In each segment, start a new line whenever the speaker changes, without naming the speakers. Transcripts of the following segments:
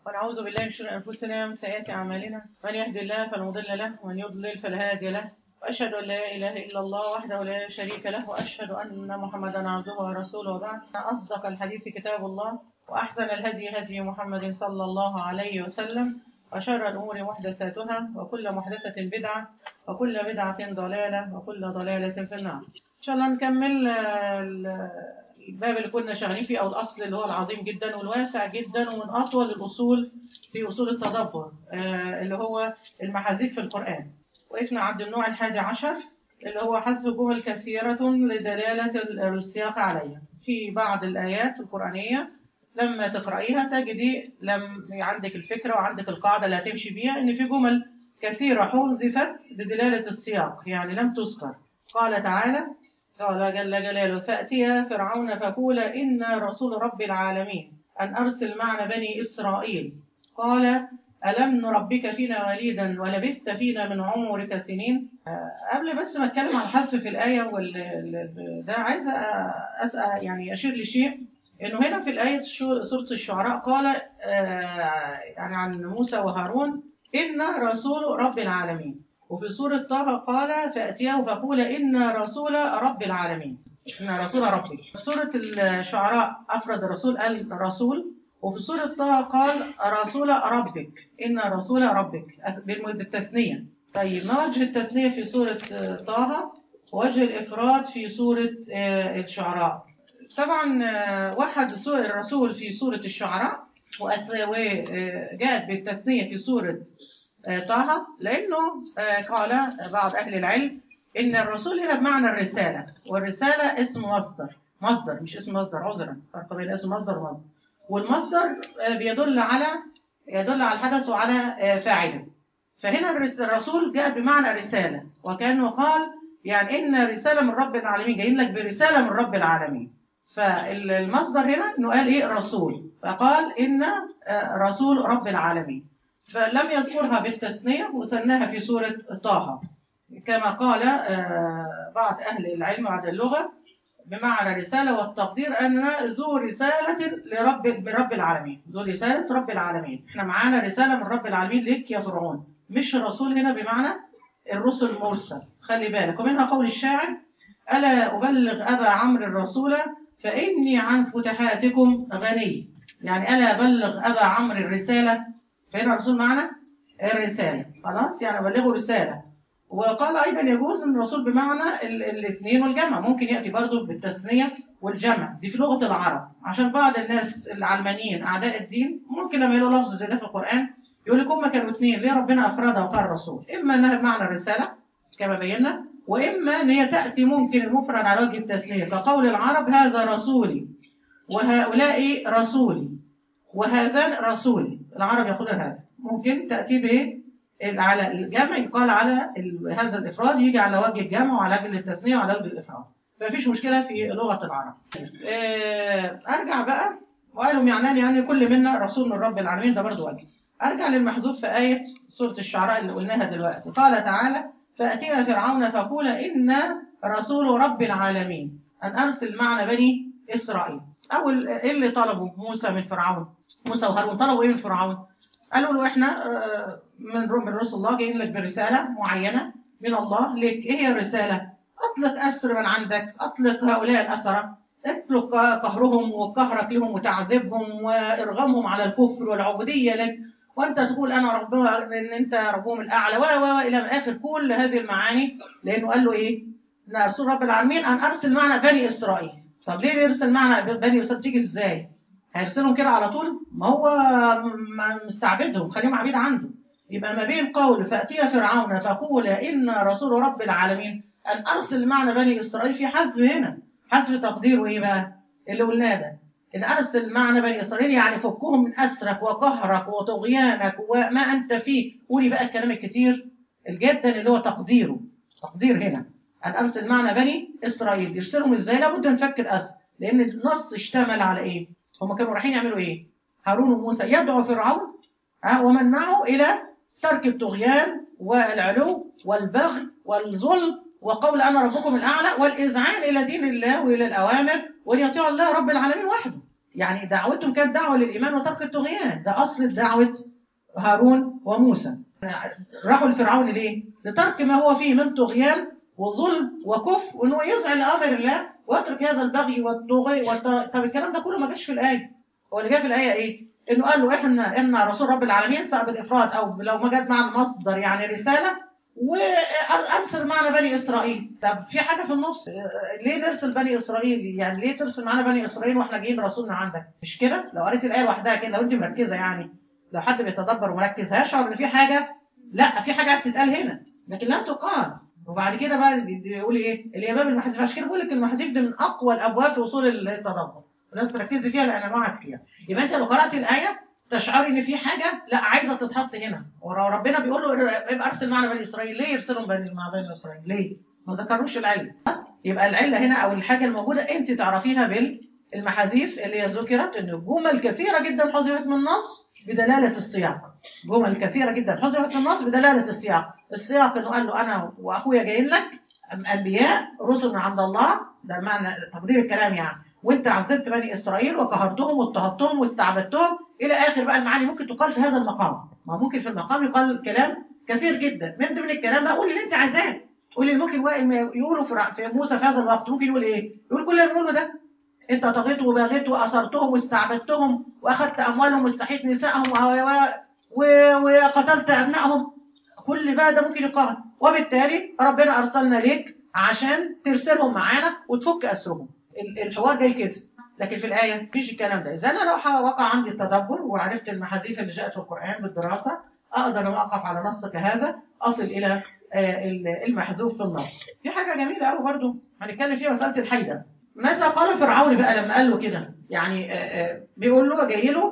ونعوذ بالله من شرور انفسنا ومن سيئات اعمالنا من يهد الله فلا مضل له ومن يضلل فلا هادي له واشهد ان لا اله الا الله وحده لا شريك له واشهد ان محمدا عبده ورسوله وبعد اصدق الحديث كتاب الله واحسن الهدي هدي محمد صلى الله عليه وسلم وشر الامور محدثاتها وكل محدثه بدعه وكل بدعه ضلاله وكل ضلاله في النار ان شاء الله نكمل آه، الباب اللي كنا شغالين فيه او الاصل اللي هو العظيم جدا والواسع جدا ومن اطول الاصول في اصول التدبر آه، اللي هو المحاذيف في القران وقفنا عند النوع الحادي عشر اللي هو حذف جمل كثيرة لدلالة السياق عليها في بعض الآيات القرآنية لما تقرأيها تجدي لم عندك الفكرة وعندك القاعدة اللي هتمشي بيها إن في جمل كثيرة حذفت بدلالة السياق يعني لم تذكر قال تعالى قال جل جلاله فأتيا فرعون فقولا إنا رسول رب العالمين أن أرسل معنا بني إسرائيل قال ألم نربك فينا وليدا ولبثت فينا من عمرك سنين آه، قبل بس ما اتكلم عن الحذف في الآية وال... ال- ده عايزة أسأل يعني أشير لشيء إنه هنا في الآية شو- سورة الشعراء قال آه، يعني عن موسى وهارون إن رسول رب العالمين وفي سورة طه قال فأتيه فقول إن رسول رب العالمين إن رسول ربي في سورة الشعراء أفرد الرسول قال رسول وفي سورة طه قال رسول ربك إن رسول ربك أس- بالم- بالتثنية طيب ما وجه التثنية في سورة آه، طه وجه الإفراد في سورة آه، الشعراء طبعا آه، وحد سو- الرسول في سورة الشعراء وأس- وجاءت بالتثنية في سورة آه، طه لأنه آه، قال بعض أهل العلم إن الرسول هنا بمعنى الرسالة والرسالة اسم مصدر مصدر مش اسم مصدر عذرا فرق بين اسم مصدر ومصدر والمصدر آه، بيدل على يدل على الحدث وعلى آه، فاعله فهنا الرس- الرسول جاء بمعنى رسالة وكأنه قال يعني إن رسالة من رب العالمين جايين لك برسالة من رب العالمين فالمصدر هنا إنه قال إيه رسول فقال إن آه، رسول رب العالمين فلم يذكرها بالتثنية وسناها في سورة طه كما قال آه، بعض أهل العلم بعد اللغة بمعنى رسالة والتقدير أن ذو رسالة لرب من رب العالمين ذو رسالة رب العالمين احنا معانا رسالة من رب العالمين لك يا فرعون مش الرسول هنا بمعنى الرسل مرسل خلي بالك ومنها قول الشاعر ألا أبلغ أبا عمرو الرسول فإني عن فتحاتكم غني يعني ألا أبلغ أبا عمرو الرسالة فهنا الرسول معنا الرسالة خلاص يعني أبلغه رسالة وقال أيضا يجوز أن الرسول بمعنى ال- الاثنين والجمع ممكن يأتي برضه بالتثنية والجمع دي في لغة العرب عشان بعض الناس العلمانيين أعداء الدين ممكن لما يلاقوا لفظ زي ده في القرآن يقول لك هم كانوا اثنين ليه ربنا أفردها وقال الرسول إما أنها بمعنى الرسالة كما بينا وإما أن هي تأتي ممكن المفرد على وجه التثنية كقول العرب هذا رسولي وهؤلاء رسولي وهذان رسولي العرب يقولون هذا ممكن تأتي به على الجمع يقال على ال- هذا الإفراد يجي على وجه الجمع وعلى وجه التثنية وعلى وجه الإفراد فمفيش مشكلة في لغة العرب آه، أرجع بقى وقالوا معناه يعني كل منا رسول من رب العالمين ده برضو وجه أرجع للمحذوف في آية سورة الشعراء اللي قلناها دلوقتي قال تعالى فأتينا فرعون فقول إن رسول رب العالمين أن أرسل معنا بني إسرائيل أول إيه اللي طلبوا موسى من فرعون موسى وهارون طلبوا إيه من فرعون قالوا له إحنا آه، من من رسل الله جايين لك برسالة معينة من الله لك إيه هي الرسالة أطلق أسر من عندك أطلق هؤلاء الأسرة اطلق قهرهم وقهرك لهم وتعذيبهم وإرغامهم على الكفر والعبودية لك وأنت تقول أنا ربها إن أنت ربهم الأعلى و و إلى آخر كل هذه المعاني لأنه قال له إيه؟ إن رسول رب العالمين أن أرسل معنا بني إسرائيل طب ليه يرسل معنا بني إسرائيل تيجي إزاي؟ هيرسلهم كده على طول؟ ما هو م- مستعبدهم خليهم عبيد عنده يبقى ما بين قول فأتي فرعون فقول إن رسول رب العالمين أن أرسل معنا بني إسرائيل في حذف هنا حذف تقديره إيه بقى؟ اللي قلناه ده إن أرسل معنا بني إسرائيل يعني فكهم من أسرك وقهرك وطغيانك وما أنت فيه قولي بقى الكلام الكتير الجدا اللي هو تقديره تقدير هنا أن أرسل معنا بني إسرائيل يرسلهم إزاي لابد نفك الأسر لأن النص اشتمل على إيه هم كانوا رايحين يعملوا إيه هارون وموسى يدعو فرعون ها، ومن معه إلى ترك الطغيان والعلو والبغي والظلم وقول أنا ربكم الأعلى والإذعان إلى دين الله وإلى الأوامر وأن يطيعوا الله رب العالمين وحده يعني دعوتهم كانت دعوه للايمان وترك الطغيان ده اصل دعوه هارون وموسى راحوا لفرعون ليه؟ لترك ما هو فيه من طغيان وظلم وكفر وانه يزعل امر الله ويترك هذا البغي والطغي والط... طب الكلام ده كله ما جاش في الايه هو اللي جه في الايه ايه؟ انه قال له احنا احنا رسول رب العالمين سواء بالافراد او لو ما جت معنا مصدر يعني رساله وارسل معنا بني اسرائيل طب في حاجه في النص ليه نرسل بني اسرائيل يعني ليه ترسل معنا بني اسرائيل واحنا جايين رسولنا عندك مش كده لو قريت الايه لوحدها كده لو انت مركزه يعني لو حد بيتدبر ومركز هيشعر ان في حاجه لا في حاجه عايز تتقال هنا لكن لا تقال وبعد كده بقى يقول ايه اليمام المحذوف عشان كده بقول لك المحذوف ده من اقوى الابواب في وصول التدبر الناس تركزي فيها لان انواع كتير يبقى انت لو قرات الايه تشعري ان في حاجه لا عايزه تتحط هنا وربنا بيقول له ابقى ارسل معنا بني اسرائيل ليه يرسلهم بني مع بني اسرائيل ليه ما ذكروش العله بس يبقى العله هنا او الحاجه الموجوده انت تعرفيها بالمحاذيف اللي هي ذكرت ان جمل كثيره جدا حذفت من النص بدلاله السياق جمل كثيره جدا حذفت من النص بدلاله السياق السياق انه قال له انا واخويا جايين لك انبياء رسل من عند الله ده معنى تقدير الكلام يعني وانت عذبت بني اسرائيل وقهرتهم واضطهدتهم واستعبدتهم الى اخر بقى المعاني ممكن تقال في هذا المقام ما ممكن في المقام يقال كلام كثير جدا من ضمن الكلام بقى قول اللي انت عايزاه قول اللي ممكن يقولوا في موسى في هذا الوقت ممكن يقول ايه يقول كل اللي نقوله ده انت طغيت وبغيت واسرتهم واستعبدتهم واخذت اموالهم واستحيت نسائهم وقتلت ابنائهم كل بقى ده ممكن يقال وبالتالي ربنا ارسلنا ليك عشان ترسلهم معانا وتفك اسرهم الحوار جاي كده لكن في الآية مفيش الكلام ده إذا أنا لو وقع عندي التدبر وعرفت المحاذيف اللي جاءت في القرآن بالدراسة أقدر لما أقف على نص كهذا أصل إلى المحذوف في النص في حاجة جميلة قوي برضو هنتكلم فيها مسألة الحيدة ماذا قال فرعون بقى لما قال له كده يعني بيقول له جاي له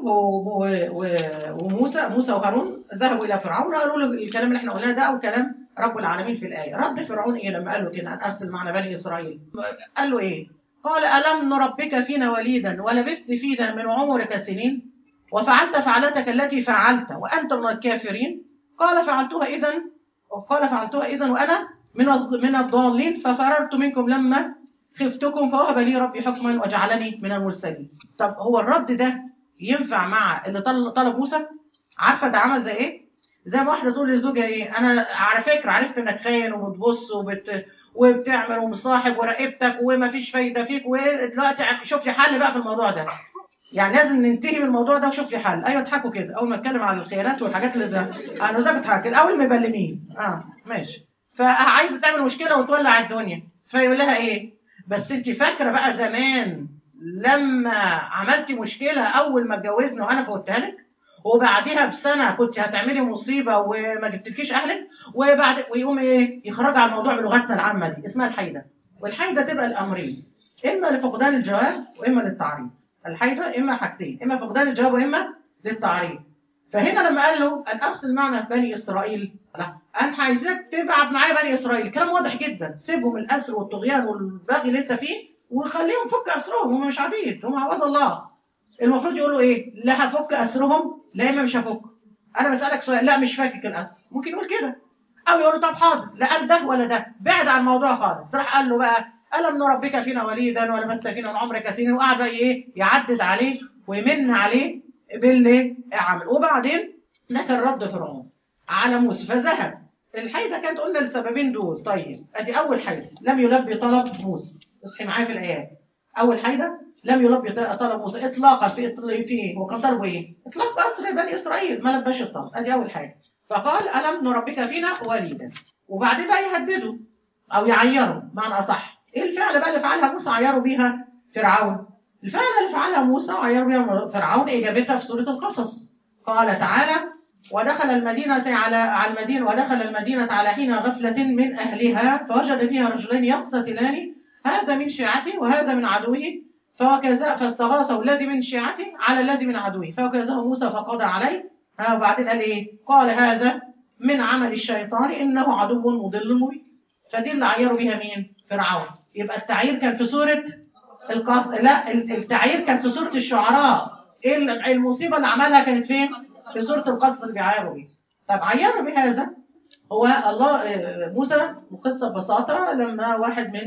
وموسى موسى وهارون ذهبوا إلى فرعون قالوا له الكلام اللي احنا قلناه ده أو كلام رب العالمين في الآية رد فرعون إيه لما قال له كده أن أرسل معنا بني إسرائيل قال له إيه قال ألم نربك فينا وليدا ولبثت فينا من عمرك سنين وفعلت فعلتك التي فعلت وأنت من الكافرين قال فعلتها إذا قال فعلتها إذا وأنا من من الضالين ففررت منكم لما خفتكم فوهب لي ربي حكما وجعلني من المرسلين طب هو الرد ده ينفع مع اللي طلب موسى عارفه ده عمل زي ايه زي ما واحده تقول لزوجها ايه انا على فكره عرفت انك خاين وبتبص وبت وبتعمل ومصاحب وراقبتك وما فيش فايده فيك ودلوقتي شوف لي حل بقى في الموضوع ده يعني لازم ننتهي من الموضوع ده وشوف لي حل ايوه اضحكوا كده اول ما اتكلم على الخيانات والحاجات اللي ده انا زي اضحك الاول مبلمين اه ماشي فعايزه تعمل مشكله وتولع الدنيا فيقول لها ايه بس انت فاكره بقى زمان لما عملتي مشكله اول ما اتجوزنا وانا فوتها لك وبعديها بسنه كنت هتعملي مصيبه وما جبتلكيش اهلك وبعد ويقوم ايه يخرج على الموضوع بلغتنا العامه دي اسمها الحيده والحيده تبقى الامرين اما لفقدان الجواب واما للتعريف الحيده اما حاجتين اما فقدان الجواب واما للتعريف فهنا لما قال له ان ارسل معنا بني اسرائيل لا انا عايزك تبعت معايا بني اسرائيل الكلام واضح جدا سيبهم الاسر والطغيان والبغي اللي انت فيه وخليهم فك اسرهم هم مش عبيد هم عباد الله المفروض يقولوا ايه لا هفك اسرهم لا اما مش هفك انا بسالك سؤال لا مش فاكك الاسر ممكن يقول كده او يقول طب حاضر لا قال ده ولا ده بعد عن الموضوع خالص راح قال له بقى الم نربك فينا وليدا ولبثت فينا من عمرك سنين وقعد بقى ايه يعدد عليه ويمن عليه باللي عمل وبعدين ده كان رد فرعون على موسى فذهب الحيدة كانت قلنا للسببين دول طيب ادي اول حيدة لم يلبي طلب موسى اصحي معايا في الايات اول حيدة لم يلبي طلب موسى اطلاقا في في ايه هو كان طلبه ايه اطلاق اسر بني اسرائيل ما لباش الطلب ادي اول حاجه فقال الم نربك فينا وليدا وبعدين بقى يهدده او يعيره معنى اصح ايه الفعل بقى اللي فعلها موسى عيروا بيها فرعون الفعل اللي فعلها موسى وعيروا بيها فرعون اجابتها في سوره القصص قال تعالى ودخل المدينة على على المدينة ودخل المدينة على حين غفلة من أهلها فوجد فيها رجلين يقتتلان هذا من شيعته وهذا من عدوه فوكزا فاستغاثه الذي من شيعته على الذي من عدوه فوكزه موسى فقضى عليه ها وبعدين قال ايه قال هذا من عمل الشيطان انه عدو مضل مبين فدي اللي عيروا بيها مين فرعون يبقى التعيير كان في سوره القص لا التعيير كان في سوره الشعراء ايه المصيبه اللي عملها كانت فين في سوره القصص اللي بيعيروا بيها طب عيروا بهذا هو الله موسى قصه ببساطه لما واحد من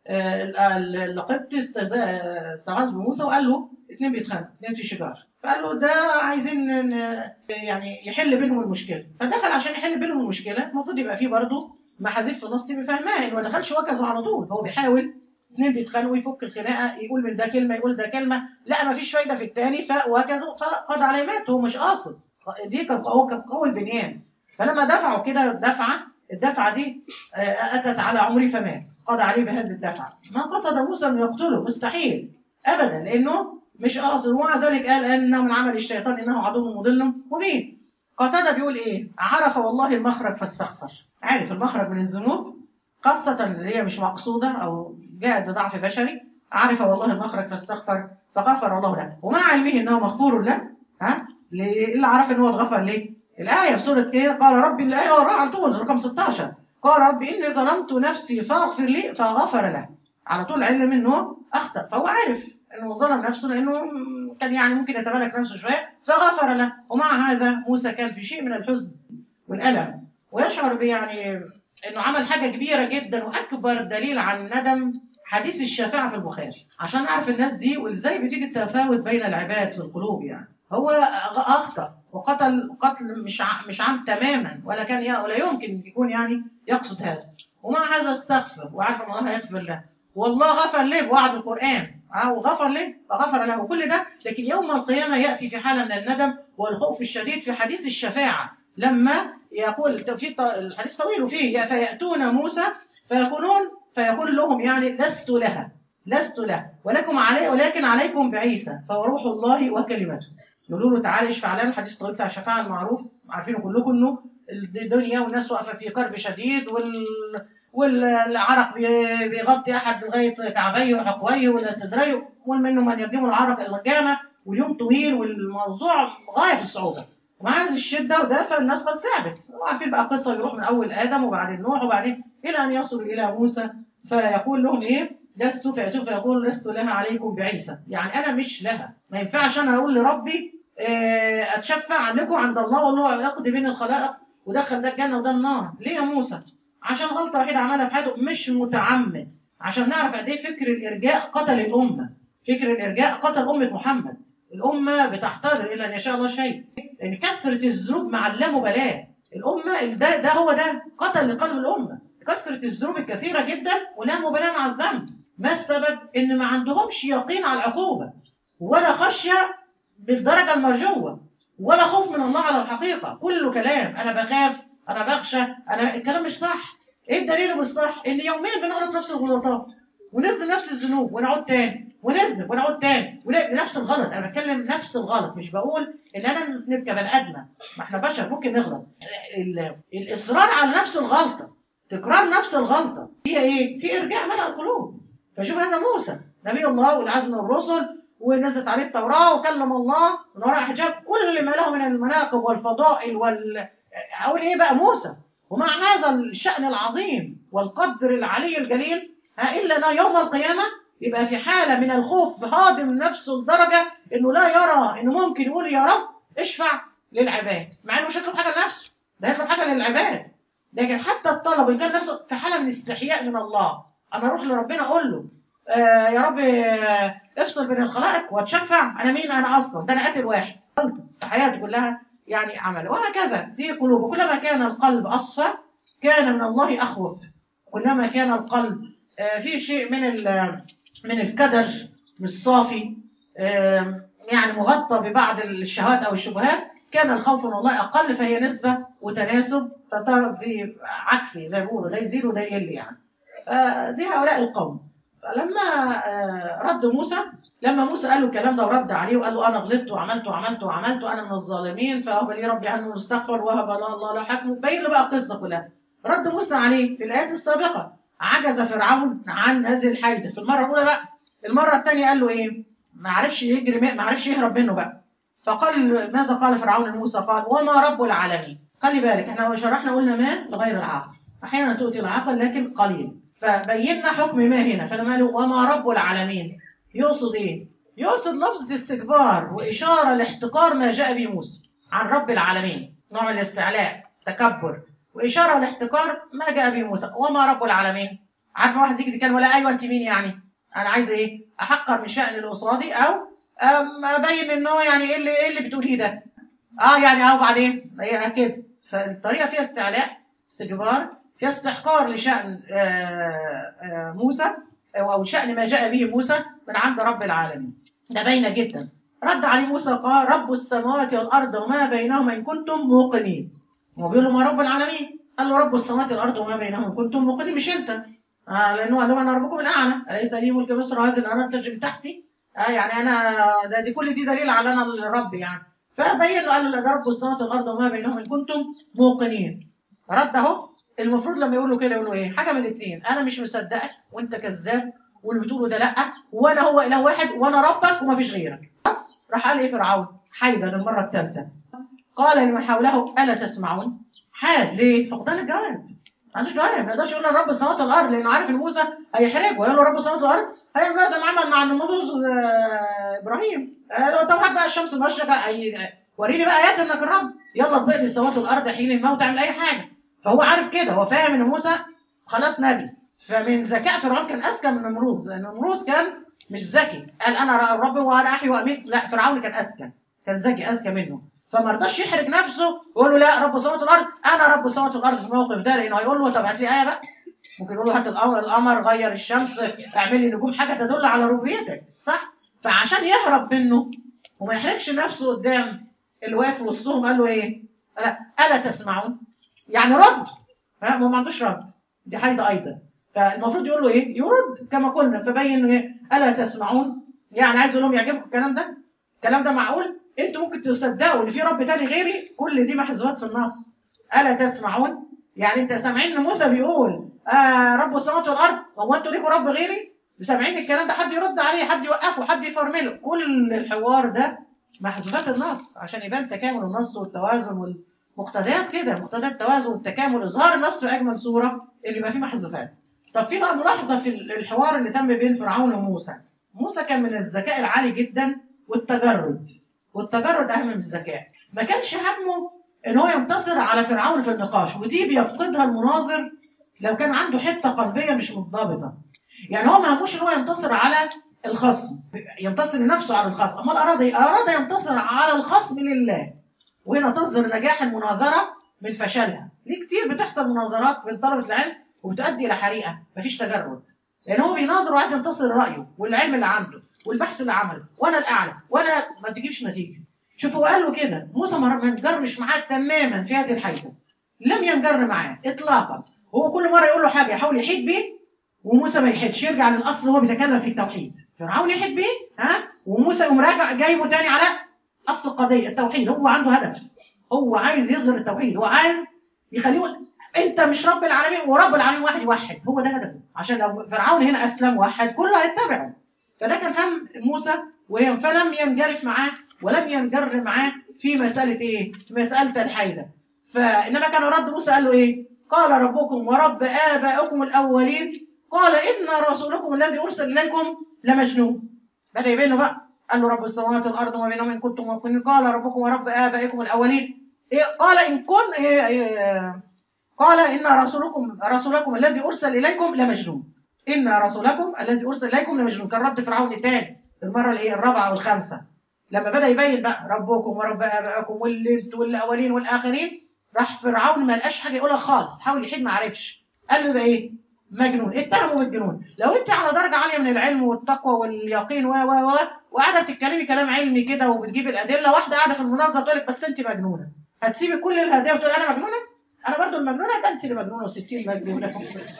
آه، ال- القبطي استز- استغاث بموسى وقال له اتنين بيتخانقوا اتنين في شجار فقال له ده عايزين ن- يعني يحل بينهم المشكله فدخل عشان يحل بينهم المشكله المفروض يبقى فيه برضه محاذيف في النص تبقى فاهماها انه ما دخلش وكزه على طول هو بيحاول اتنين بيتخانقوا يفك الخناقه يقول من ده كلمه يقول ده كلمه لا ما فيش فايده في الثاني فوكزوا فقضى عليه مات هو مش قاصد دي كان هو كان قوي البنيان فلما دفعوا كده دفعه الدفعه دي آه، اتت على عمري فمات قضى عليه بهذه الدفعه ما قصد موسى ان يقتله مستحيل ابدا لانه مش قاصد ومع ذلك قال انه من عمل الشيطان انه عدو مضل مبين قتاده بيقول ايه عرف والله المخرج فاستغفر عارف المخرج من الذنوب خاصة اللي هي مش مقصودة أو جاءت بضعف بشري عرف والله المخرج فاستغفر فغفر الله له ومع علمه أنه مغفور له ها ليه- اللي عرف أنه اتغفر ليه الآية في سورة إيه قال ربي الآية وراء على طول رقم 16 قال ربي إني ظلمت نفسي فاغفر لي فغفر له على طول علم أنه أخطأ فهو عارف أنه ظلم نفسه لأنه م- كان يعني ممكن يتملك نفسه شوية فغفر له ومع هذا موسى كان في شيء من الحزن والألم ويشعر بيعني انه عمل حاجه كبيره جدا واكبر دليل عن ندم حديث الشفاعه في البخاري عشان نعرف الناس دي وازاي بتيجي التفاوت بين العباد في القلوب يعني هو أغ- اخطا وقتل قتل مش ع- مش عام تماما ولا كان ي- ولا يمكن يكون يعني يقصد هذا ومع هذا استغفر وعارف ان الله هيغفر له والله غفر له بوعد القران اه وغفر له فغفر له كل ده لكن يوم القيامه ياتي في حاله من الندم والخوف الشديد في حديث الشفاعه لما يقول في ط- الحديث طويل وفيه فيأتون موسى فيقولون فيقول لهم يعني لست لها لست له ولكم علي ولكن عليكم بعيسى فهو روح الله وكلمته يقولوا له تعالى اشفع لنا الحديث الطويل بتاع الشفاعه المعروف عارفينه كلكم انه الدنيا والناس واقفه في كرب شديد وال والعرق بي- بيغطي احد لغايه كعبيه وحقويه ولا صدريه ومنهم من يقدموا العرق الى الجامع واليوم طويل والموضوع غايه في الصعوبه ومع هذه الشده وده فالناس خلاص تعبت وعارفين بقى قصه يروح من اول ادم وبعدين نوح وبعدين الى ان يصل الى موسى فيقول لهم ايه لست فيأتون فيقول لست لها عليكم بعيسى يعني انا مش لها ما ينفعش انا اقول لربي آه، اتشفع عنكم عند الله واقول له يقضي بين الخلائق ودخل ده الجنه وده النار ليه يا موسى عشان غلطه وحيده عملها في حياته مش متعمد عشان نعرف قد ايه فكر الارجاء قتل الامه فكر الارجاء قتل امه محمد الامه بتحتضر الا ان يشاء الله شيء لان كثره الذنوب مع اللامبالاه الامه ده ده هو ده قتل لقلب الامه كثره الذنوب الكثيره جدا ولا مبالاه مع الذنب ما السبب ان ما عندهمش يقين على العقوبه ولا خشيه بالدرجه المرجوه ولا خوف من الله على الحقيقه كله كلام انا بخاف انا بخشى انا الكلام مش صح ايه الدليل بالصح ان يوميا بنغلط نفس الغلطات ونذنب نفس الذنوب ونعود تاني ونذنب ونعود تاني ونفس الغلط انا بتكلم نفس الغلط مش بقول ان انا اذنب كبني ادم ما احنا بشر ممكن نغلط ال- الاصرار على نفس الغلطه تكرار نفس الغلطه هي ايه في ارجاء ملأ القلوب فشوف هذا موسى نبي الله والعزم من الرسل ونزلت عليه التوراه وكلم الله من وراء حجاب كل ما له من المناقب والفضائل وال اقول ايه بقى موسى ومع هذا الشأن العظيم والقدر العلي الجليل ها الا انه يوم القيامه يبقى في حاله من الخوف هاضم نفسه لدرجه انه لا يرى انه ممكن يقول يا رب اشفع للعباد مع انه مش هيطلب حاجه لنفسه ده هيطلب حاجه للعباد لكن حتى الطلب وان كان نفسه في حاله من استحياء من الله انا اروح لربنا اقول له آه يا رب آه افصل بين الخلائق واتشفع انا مين انا اصلا ده انا قاتل واحد في حياته كلها يعني عمل وهكذا دي قلوب وكلما كان القلب اصفى كان من الله اخوف كلما كان القلب آه فيه شيء من ال- من الكدر مش صافي آم، يعني مغطى ببعض الشهوات او الشبهات كان الخوف من الله اقل فهي نسبه وتناسب فترى في عكسي زي ما بيقولوا ده يزيد وده يقل يعني آه، دي هؤلاء القوم فلما آه، رد موسى لما موسى قال له الكلام ده ورد عليه وقال له انا غلطت وعملت وعملت وعملت وانا من الظالمين فهب لي ربي عنه مستغفر وهب له الله له حكم بين له بقى القصه كلها رد موسى عليه في الايات السابقه عجز فرعون عن هذه الحيده في المره الاولى بقى المره الثانيه قال له ايه ما عرفش يجري ما عرفش يهرب منه بقى فقال ماذا قال فرعون لموسى قال وما رب العالمين خلي بالك احنا شرحنا قلنا ما لغير العاقل احيانا تؤتي العقل لكن قليل فبينا حكم ما هنا فلما قالوا وما رب العالمين يقصد ايه يقصد لفظة استكبار وإشارة لاحتقار ما جاء به موسى عن رب العالمين نوع من الاستعلاء تكبر وإشارة لاحتقار ما جاء به موسى وما رب العالمين عارفه واحد يجي يتكلم ولا ايوه انت مين يعني انا عايزه ايه احقر من شان اللي قصادي او أم ابين ان هو يعني ايه اللي ايه اللي بتقوليه ده اه يعني اه وبعدين هي كده فالطريقه فيها استعلاء استكبار فيها استحقار لشان آه، آه، موسى او أو شان ما جاء به موسى من عند رب العالمين ده باينه جدا رد عليه موسى قال رب السماوات والارض وما بينهما ان كنتم موقنين هو بيقول له ما رب العالمين قال له رب السماوات والارض وما بينهما ان كنتم موقنين مش انت آه لانه قال له انا ربكم الاعلى اليس لي ملك مصر وهذه الارض تجري من تحتي آه يعني انا ده دي كل دي دليل على انا الرب يعني فبين له قال له ده رب السماوات والارض وما بينهما ان كنتم موقنين رد اهو المفروض لما يقول له كده يقول له ايه حاجه من الاثنين انا مش مصدقك وانت كذاب واللي بتقوله ده لا وانا هو اله واحد وانا ربك وما فيش غيرك بس راح قال ايه فرعون حيدا المره الثالثه قال لمن حوله الا تسمعون حاد ليه فقدان الجواب ما عندوش جواب ما يقدرش يقول لرب السماوات والارض لانه عارف ان موسى هيحرجه ويقول له رب السماوات والارض هيعمل بقى زي ما عمل مع النموذج آه، ابراهيم قال له طب هات بقى الشمس المشرقه أي- وريني بقى ايات انك الرب يلا اطبق لي السماوات والارض حين الموت اعمل اي حاجه فهو عارف كده هو فاهم ان موسى خلاص نبي فمن ذكاء فرعون كان اذكى من نمروز لان نمروز كان مش ذكي قال انا الرب وانا احيي واميت لا فرعون كان اذكى كان ذكي اذكى منه فما رضاش يحرج نفسه ويقول له لا رب السماوات والارض انا رب السماوات والارض في الموقف ده لانه هيقول له طب هات لي ايه بقى ممكن يقول له هات القمر القمر غير الشمس اعمل لي نجوم حاجه تدل على ربوبيتك صح فعشان يهرب منه وما يحرجش نفسه قدام اللي واقف وسطهم قال له ايه ألا, الا تسمعون يعني رد ها ما هو ما عندوش رد دي حاجه ايضا فالمفروض يقول له ايه يرد كما قلنا فبين ايه الا تسمعون يعني عايز اقول لهم يعجبكم الكلام ده الكلام ده معقول انتوا ممكن تصدقوا ان في رب تاني غيري كل دي محذوفات في النص الا تسمعون يعني انت سامعين ان موسى بيقول آه رب السماوات والارض هو انتوا ليكوا رب غيري سامعين الكلام ده حد يرد عليه حد يوقفه حد يفرمله كل الحوار ده محذوفات النص عشان يبان تكامل النص والتوازن والمقتضيات كده مقتضيات التوازن والتكامل اظهار النص في اجمل صوره اللي يبقى فيه محذوفات طب في بقى ملاحظه في الحوار اللي تم بين فرعون وموسى موسى كان من الذكاء العالي جدا والتجرد والتجرد اهم من الذكاء ما كانش همه ان هو ينتصر على فرعون في النقاش ودي بيفقدها المناظر لو كان عنده حته قلبيه مش منضبطه يعني هو ما هموش ان هو ينتصر على الخصم ينتصر لنفسه على الخصم امال اراد ايه اراد ينتصر على الخصم لله وهنا تظهر نجاح المناظره من فشلها ليه كتير بتحصل مناظرات بين طلبه العلم وبتؤدي الى حريقه مفيش تجرد لان هو بيناظر وعايز ينتصر لرايه والعلم اللي عنده والبحث اللي عمله وانا الاعلى وانا ما تجيبش نتيجه شوف هو قال له كده موسى ما انجرش معاه تماما في هذه الحيثه لم ينجر معاه اطلاقا هو كل مره يقول له حاجه يحاول يحيد بيه وموسى ما يحيدش يرجع للاصل هو بيتكلم في التوحيد فرعون يحيد بيه ها وموسى يقوم راجع جايبه تاني على اصل القضيه التوحيد هو عنده هدف هو عايز يظهر التوحيد هو عايز يخليه انت مش رب العالمين ورب العالمين واحد يوحد هو ده هدفه عشان لو فرعون هنا اسلم وحد كله هيتبعه فده كان هم موسى فلم ينجرف معاه ولم ينجر معاه في مساله ايه في مساله الحيله فانما كان رد موسى قال له ايه قال ربكم ورب ابائكم الاولين قال ان رسولكم الذي ارسل اليكم لمجنون بدا يبين له بقى قال له رب السماوات والارض وما بينهم ان كنتم موقنين قال ربكم ورب ابائكم الاولين إيه قال ان كن إيه إيه قال ان رسولكم رسولكم الذي ارسل اليكم لمجنون ان رسولكم الذي ارسل اليكم لمجنون كان رد فرعون الثاني المره الايه الرابعه والخامسه لما بدا يبين بقى ربكم ورب ابائكم واللي انتوا والاولين والاخرين راح فرعون ما لقاش حاجه يقولها خالص حاول يحيد ما عرفش قال له بقى ايه مجنون اتهموا بالجنون لو انت على درجه عاليه من العلم والتقوى واليقين و و و وقاعده بتتكلمي كلام علمي كده وبتجيب الادله واحده قاعده في المناظره تقول لك بس انت مجنونه هتسيبي كل الهدايا وتقول انا مجنونه انا برضو المجنونه يبقى انت اللي مجنونه و60 مجنونه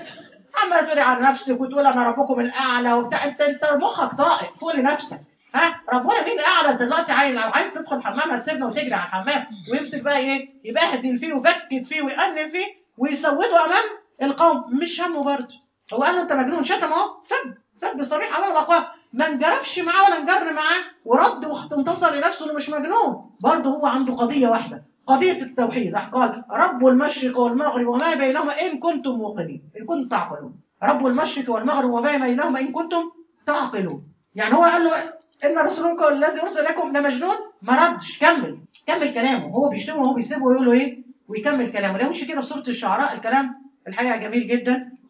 عماله تقولي عن نفسك وتقول انا ربكم الاعلى وبتاع انت انت مخك طائق فوق لنفسك ها ربنا مين اعلى انت دلوقتي عايز لو عايز تدخل الحمام هتسيبنا وتجري على الحمام ويمسك بقى ايه يبهدل فيه ويبكت فيه ويأنف فيه ويسوده امام القوم مش همه برضه هو قال له انت مجنون شتم اهو سب سب صريح امام الاقوام ما انجرفش معاه ولا انجر معاه ورد وانتصر لنفسه انه مش مجنون برضه هو عنده قضيه واحده قضيه التوحيد راح قال رب المشرق والمغرب وما بينهما ان كنتم موقنين ان كنتم تعقلون رب المشرق والمغرب وما بينهما ان كنتم تعقلون يعني هو قال له ان رسولكم الذي ارسل لكم لمجنون ما ردش كمل كمل كلامه هو بيشتمه وهو بيسيبه ويقول له ايه ويكمل كلامه لو مش كده في سوره الشعراء الكلام الحقيقه جميل جدا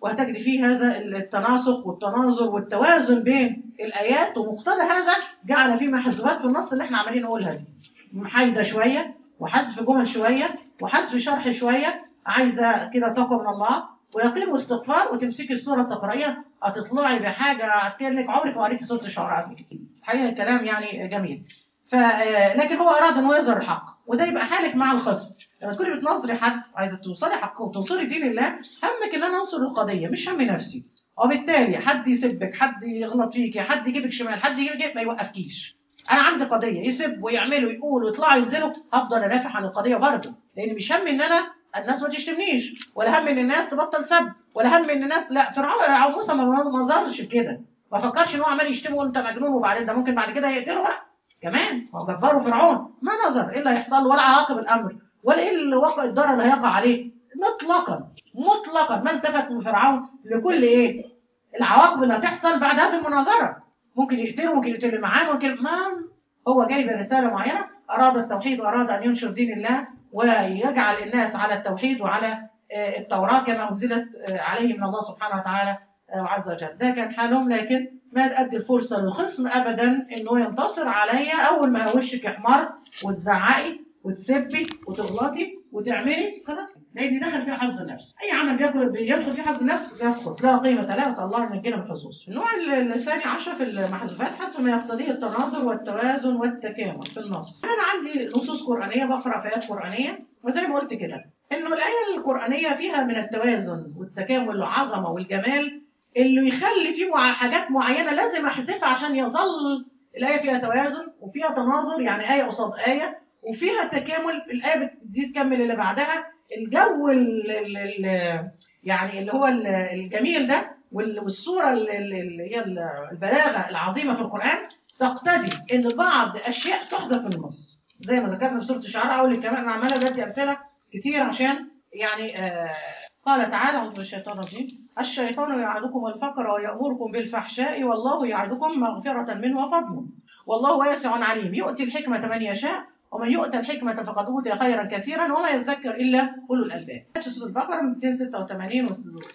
وهتجد فيه هذا التناسق والتناظر والتوازن بين الايات ومقتضى هذا جعل فيه محذوفات في النص اللي احنا عمالين نقولها دي محايده شويه وحذف جمل شويه وحذف شرح شويه عايزه كده تقوى من الله ويقين واستغفار وتمسكي السوره التقرأية هتطلعي بحاجه كانك عمرك ما قريتي سوره الشعراء قبل كده الحقيقه الكلام يعني جميل ف لكن هو اراد ان هو يظهر الحق وده يبقى حالك مع الخصم لما تكوني بتناصري حد عايزه توصلي حق وتنصري دين الله همك ان انا انصر القضيه مش هم نفسي وبالتالي حد يسبك حد يغلط فيكي حد يجيبك شمال حد يجيبك ما يوقفكيش انا عندي قضيه يسب ويعملوا يقولوا ويطلعوا ينزلوا هفضل ادافع عن القضيه برضه لان مش هم ان انا الناس ما تشتمنيش ولا هم ان الناس تبطل سب ولا هم ان الناس لا فرعون موسى ما ظهرش كده ما فكرش ان هو عمال يشتمه وانت مجنون وبعدين ده ممكن بعد كده يقتله بقى كمان هو جباره فرعون ما نظر ايه اللي هيحصل له ولا عواقب الامر ولا ايه اللي وقع الضرر اللي هيقع عليه مطلقا مطلقا ما التفت من فرعون لكل ايه العواقب اللي هتحصل بعد هذه المناظره ممكن يقتله ممكن يقتل معاه ممكن ما هو جايب رساله معينه اراد التوحيد واراد ان ينشر دين الله ويجعل الناس على التوحيد وعلى التوراه كما انزلت عليه من الله سبحانه وتعالى عز وجل ده كان حالهم لكن ما تأدي الفرصة للخصم أبدا إنه ينتصر عليا أول ما وشك يحمر وتزعقي وتسبي وتغلطي وتعملي خلاص لأن دخل فيه حظ النفس أي عمل بيدخل فيه حظ النفس يسقط لا قيمة له أسأل الله أن ينجينا من الحظوظ النوع الثاني عشر في المحذوفات حسب ما يقتضيه التناظر والتوازن والتكامل في النص أنا عندي نصوص قرآنية بقرأ في آيات قرآنية وزي ما قلت كده إنه الآية القرآنية فيها من التوازن والتكامل والعظمة والجمال اللي يخلي فيه حاجات معينة لازم أحذفها عشان يظل الآية فيها توازن وفيها تناظر يعني آية قصاد آية وفيها تكامل الآية دي تكمل اللي بعدها الجو ال ال ال يعني اللي هو الجميل ده والصورة اللي هي البلاغة العظيمة في القرآن تقتضي إن بعض أشياء تحذف في النص زي ما ذكرنا في سورة الشعراء أقول لك كمان أنا عمالة بدي أمثلة كتير عشان يعني آه قال تعالى أعوذ بالشيطان الرجيم الشيطان يعدكم الفقر ويأمركم بالفحشاء والله يعدكم مغفرة منه وفضله والله واسع عليم يؤتي الحكمة من يشاء ومن يؤتى الحكمة فقد أوتي خيرا كثيرا وما يذكر إلا أولو الألباب. سورة البقرة 286 و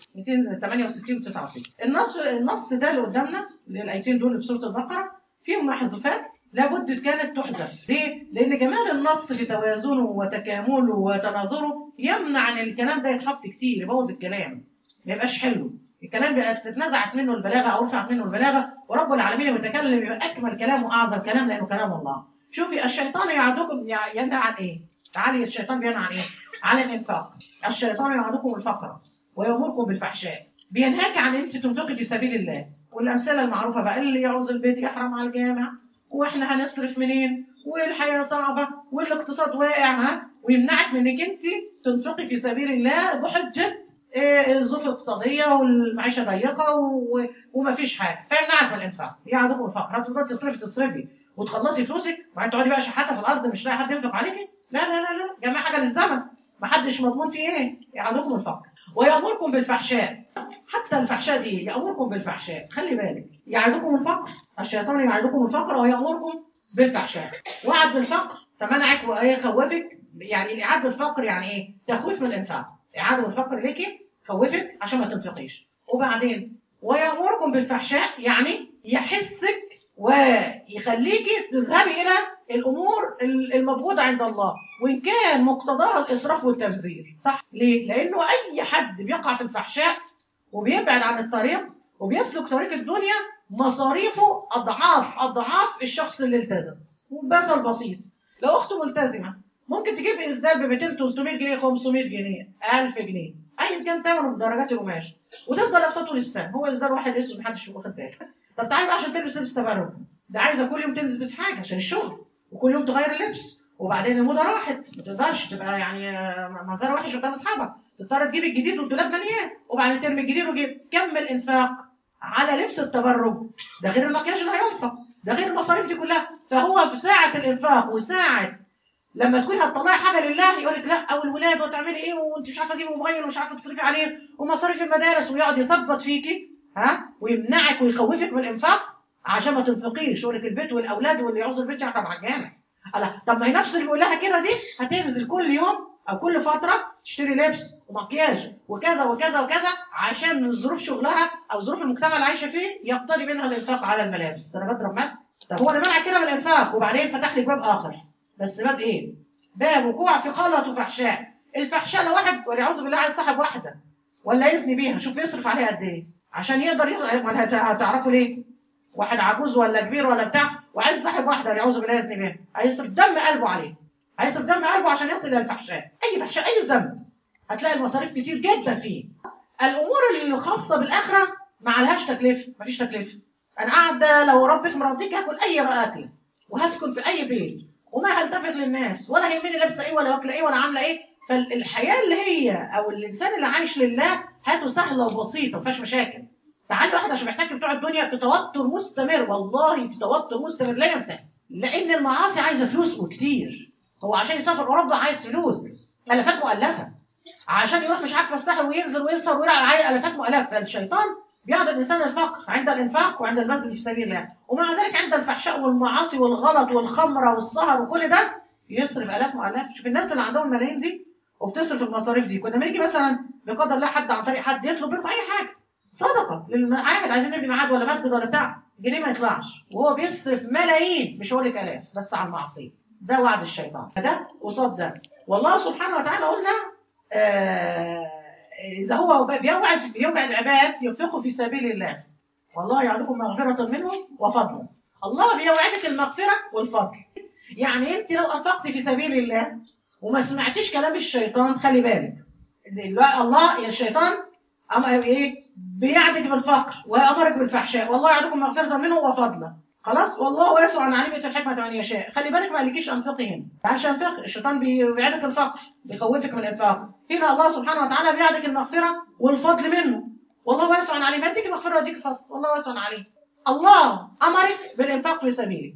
268 و 69. النص النص ده اللي قدامنا الآيتين دول في سورة البقرة فيهم محذوفات لابد كانت تحذف ليه؟ لأن جمال النص في توازنه وتكامله وتناظره يمنع أن الكلام ده يتحط كتير يبوظ الكلام ما يبقاش حلو الكلام بقى اتنزعت منه البلاغة أو رفعت منه البلاغة ورب العالمين المتكلم يبقى أكمل كلام وأعظم كلام لأنه كلام الله شوفي الشيطان يعدكم ينهى عن إيه؟ تعالي الشيطان بينهى عن إيه؟ عن الإنفاق الشيطان يعدكم الفقر ويأمركم بالفحشاء بينهاك عن أنت تنفقي في سبيل الله والأمثلة المعروفة بقى اللي يعوز البيت يحرم على الجامع واحنا هنصرف منين والحياة صعبة والاقتصاد واقع ها ويمنعك من انك انت تنفقي في سبيل الله بحجة الظروف الاقتصادية والمعيشة ضيقة ومفيش حاجة فيمنعك من الانفاق يعدكم الفقر هتفضلي تصرفي تصرفي وتخلصي فلوسك وبعدين تقعدي بقى شحاتة في الأرض مش لاقي حد ينفق عليكي لا لا لا لا جماعة حاجة للزمن محدش مضمون فيه ايه يعدكم الفقر ويأمركم بالفحشاء حتى الفحشاء دي يأمركم بالفحشاء خلي بالك يعدكم الفقر الشيطان يعدكم الفقر ويأمركم بالفحشاء وعد بالفقر فمنعك ويخوفك يعني الإعادة بالفقر يعني إيه؟ تخويف من الإنفاق إعادة بالفقر ليكي خوفك عشان ما تنفقيش وبعدين ويأمركم بالفحشاء يعني يحسك ويخليكي تذهبي إلى الأمور المبغوضة عند الله وإن كان مقتضاها الإسراف والتبذير صح؟ ليه؟ لأنه أي حد بيقع في الفحشاء وبيبعد عن الطريق وبيسلك طريق الدنيا مصاريفه أضعاف أضعاف الشخص اللي التزم وبذل بسيط لو أخته ملتزمة ممكن تجيب إسدال ب 200 300 جنيه 500 جنيه 1000 جنيه أيا كان ثمنه بدرجات القماش وتفضل لابسه طول السنة هو إسدال واحد اسود محدش واخد باله طب تعالي بقى عشان تلبس لبس تبرج ده عايزة كل يوم تلبس حاجة عشان الشغل وكل يوم تغير اللبس وبعدين الموضة راحت ما تقدرش تبقى يعني منظر وحش قدام أصحابك تضطر تجيب الجديد والدولاب مليان وبعدين ترمي الجديد وجيب كم الإنفاق على لبس التبرج ده غير المكياج اللي هينفق ده غير المصاريف دي كلها فهو في ساعة الإنفاق وساعة لما تكوني هتطلعي حاجة لله يقول لك لا أو الولاد وتعملي إيه وأنت مش عارفة تجيبي موبايل ومش عارفة تصرفي عليه ومصاريف المدارس ويقعد يثبط فيكي ها ويمنعك ويخوفك من الإنفاق عشان ما تنفقيش يقول لك البيت والأولاد واللي يعوز البيت يعقب على الجامع الله طب ما هي نفس اللي بيقول لها كده دي هتنزل كل يوم او كل فتره تشتري لبس ومكياج وكذا وكذا وكذا عشان ظروف شغلها او ظروف المجتمع اللي عايشه فيه يقتضي منها الانفاق على الملابس ده انا بضرب مثل طب هو انا منع كده من الانفاق وبعدين فتح لك باب اخر بس باب ايه؟ باب وقوع في قلة وفحشاء الفحشاء لو واحد والعياذ بالله عايز صاحب واحده ولا يزني بيها شوف يصرف عليها قد ايه عشان يقدر يصرف ما هت- هتعرفوا ليه واحد عجوز ولا كبير ولا بتاع وعايز صاحب واحده والعياذ بالله يزني بيها هيصرف دم قلبه عليه هيصرف دم قلبه عشان يصل الى الفحشاء اي فحشاء اي ذنب هتلاقي المصاريف كتير جدا فيه الامور الخاصه بالاخره ما عليهاش تكلفه مفيش تكلفه انا قاعده لو ربك مرضيك هاكل اي اكل وهسكن في اي بيت وما هلتفت للناس ولا يهمني لابسه ايه ولا واكله ايه ولا عامله ايه فالحياه اللي هي او الانسان اللي عايش لله حياته سهله وبسيطه ما فيهاش مشاكل تعالي واحد عشان محتاج بتوع الدنيا في توتر مستمر والله في توتر مستمر لا ينتهي لان المعاصي عايزه فلوس وكتير هو عشان يسافر اوروبا عايز فلوس الافات مؤلفه عشان يروح مش عارف الساحل وينزل ويسهر ويلعب عايز الافات مؤلفه فالشيطان بيعد الانسان الفقر عند الانفاق وعند البذل في سبيل الله ومع ذلك عند الفحشاء والمعاصي والغلط والخمره والسهر وكل ده يصرف الاف مؤلفه شوف الناس اللي عندهم الملايين دي وبتصرف المصاريف دي كنا بنيجي مثلا بقدر الله حد عن طريق حد يطلب منكم اي حاجه صدقه للمعاهد عايزين نبني معاد ولا مسجد ولا بتاع جنيه ما يطلعش وهو بيصرف ملايين مش هقول لك الاف بس على المعصيه ده وعد الشيطان ده قصاد ده والله سبحانه وتعالى قلنا آه اذا هو بيوعد بيوعد العباد ينفقوا في سبيل الله والله يعدكم مغفرة منه وفضلا الله بيوعدك المغفرة والفضل يعني انت لو انفقت في سبيل الله وما سمعتيش كلام الشيطان خلي بالك ال- الله يا الشيطان أما ايه بيعدك بالفقر ويأمرك بالفحشاء والله يعدكم مغفرة منه وفضلا خلاص والله واسع عن عليم الحكمة من يشاء خلي بالك ما قالكيش انفقي هنا تعالش انفق الشيطان بي- بيعدك الفقر بيخوفك من الانفاق هنا الله سبحانه وتعالى بيعدك المغفرة والفضل منه والله واسع عليم هديك مغفرة ويديك فضل والله واسع عليم الله أمرك بالإنفاق في سبيله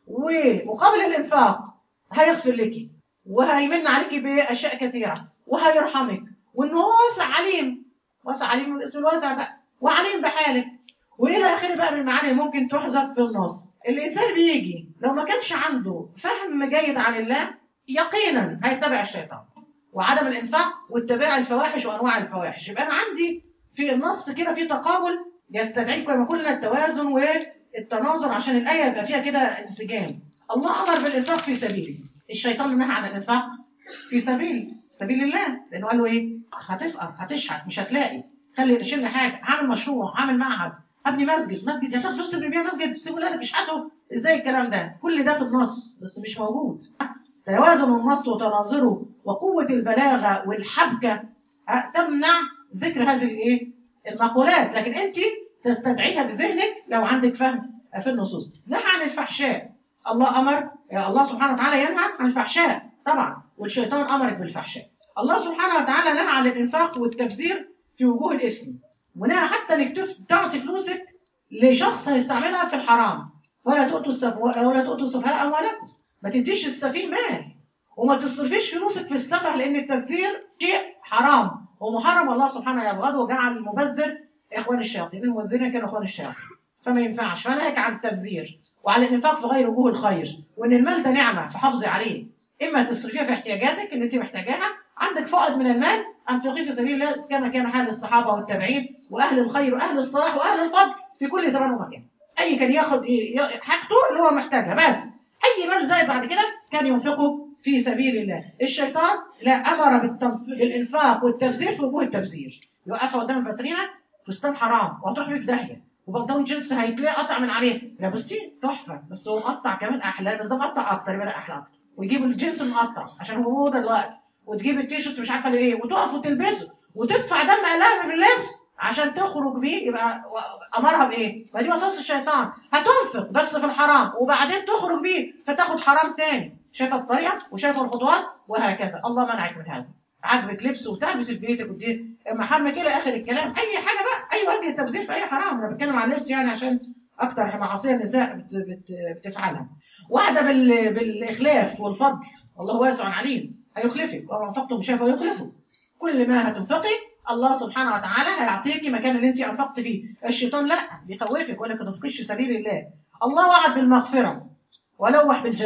ومقابل الإنفاق هيغفر لك وهيمن عليك بأشياء كثيرة وهيرحمك وإن هو واسع عليم واسع عليم من الاسم الواسع بقى وعليم بحالك وإلى آخره بقى من المعاني اللي ممكن تحذف في النص الإنسان بيجي لو ما كانش عنده فهم جيد عن الله يقينا هيتبع الشيطان وعدم الإنفاق واتباع الفواحش وأنواع الفواحش يبقى أنا عندي في النص كده في تقابل يستدعي كما قلنا التوازن والتناظر عشان الآية يبقى فيها كده انسجام الله أمر بالإنفاق في سبيله الشيطان نهى عن الإنفاق في سبيل سبيل الله لأنه قال له إيه هتفقر هتشحت مش هتلاقي خلي تشيل حاجة هعمل مشروع هعمل معهد هبني مسجد مسجد هتاخد فلوس تبني بيها مسجد سيبوا لك اشحته ازاي الكلام ده كل ده في النص بس مش موجود توازن النص وتناظره وقوة البلاغة والحبكة أه، تمنع ذكر هذه الايه المقولات لكن انت تستدعيها بذهنك لو عندك فهم في النصوص نهى عن الفحشاء الله امر يا الله سبحانه وتعالى ينهى عن الفحشاء طبعا والشيطان امرك بالفحشاء الله سبحانه وتعالى نهى عن الانفاق والتبذير في وجوه الاسم ونهى حتى انك تف- تعطي فلوسك لشخص هيستعملها في الحرام ولا تؤتوا السفهاء ولا تؤتوا السفهاء اموالكم ما تديش السفيه مال وما تصرفيش فلوسك في السفه لان التبذير شيء حرام ومحرم الله سبحانه يبغضه وجعل المبذر اخوان الشياطين المبذرين كانوا اخوان الشياطين فما ينفعش فنهيك عن التبذير وعلى الانفاق في غير وجوه الخير وان المال ده نعمه فحافظي عليه اما تصرفيها في احتياجاتك اللي انت محتاجاها عندك فائض من المال انفقيه في سبيل الله كما كان حال الصحابه والتابعين واهل الخير واهل الصلاح واهل الفضل في كل زمان ومكان اي كان ياخد ي- حاجته اللي هو محتاجها بس اي مال زائد بعد كده كان ينفقه في سبيل الله الشيطان لا امر بالتنف- بالانفاق والتبذير في وجوه التبذير يوقفها قدام فاترينا فستان حرام وهتروح بيه في داهيه وبنطلون جينز هيتلاقي قطع من عليه لا بصي تحفه بس هو مقطع كمان احلى بس ده مقطع اكتر يبقى ده احلى اكتر ويجيب الجينز مقطع عشان هو موضه دلوقتي وتجيب التيشيرت مش عارفه ليه وتقف وتلبسه وتدفع دم قلم في اللبس عشان تخرج بيه يبقى و- امرها بايه؟ ما دي وسوسه الشيطان هتنفق بس في الحرام وبعدين تخرج بيه فتاخد حرام تاني شايفه الطريقه وشايفه الخطوات وهكذا الله منعك من هذا عاجبك لبس وتلبس في بيتك وتدير محرمك الى اخر الكلام اي حاجه بقى اي وجه تبذير في اي حرام انا بتكلم عن اللبس يعني عشان اكتر معاصي النساء بت بت بتفعلها وعد بال بالاخلاف والفضل والله واسع عليم هيخلفك وما انفقتم شيئا فيخلفه كل ما هتنفقي الله سبحانه وتعالى هيعطيكي مكان اللي انت انفقت فيه الشيطان لا بيخوفك ولا تنفقيش في سبيل الله الله وعد بالمغفره ولوح بالجزاء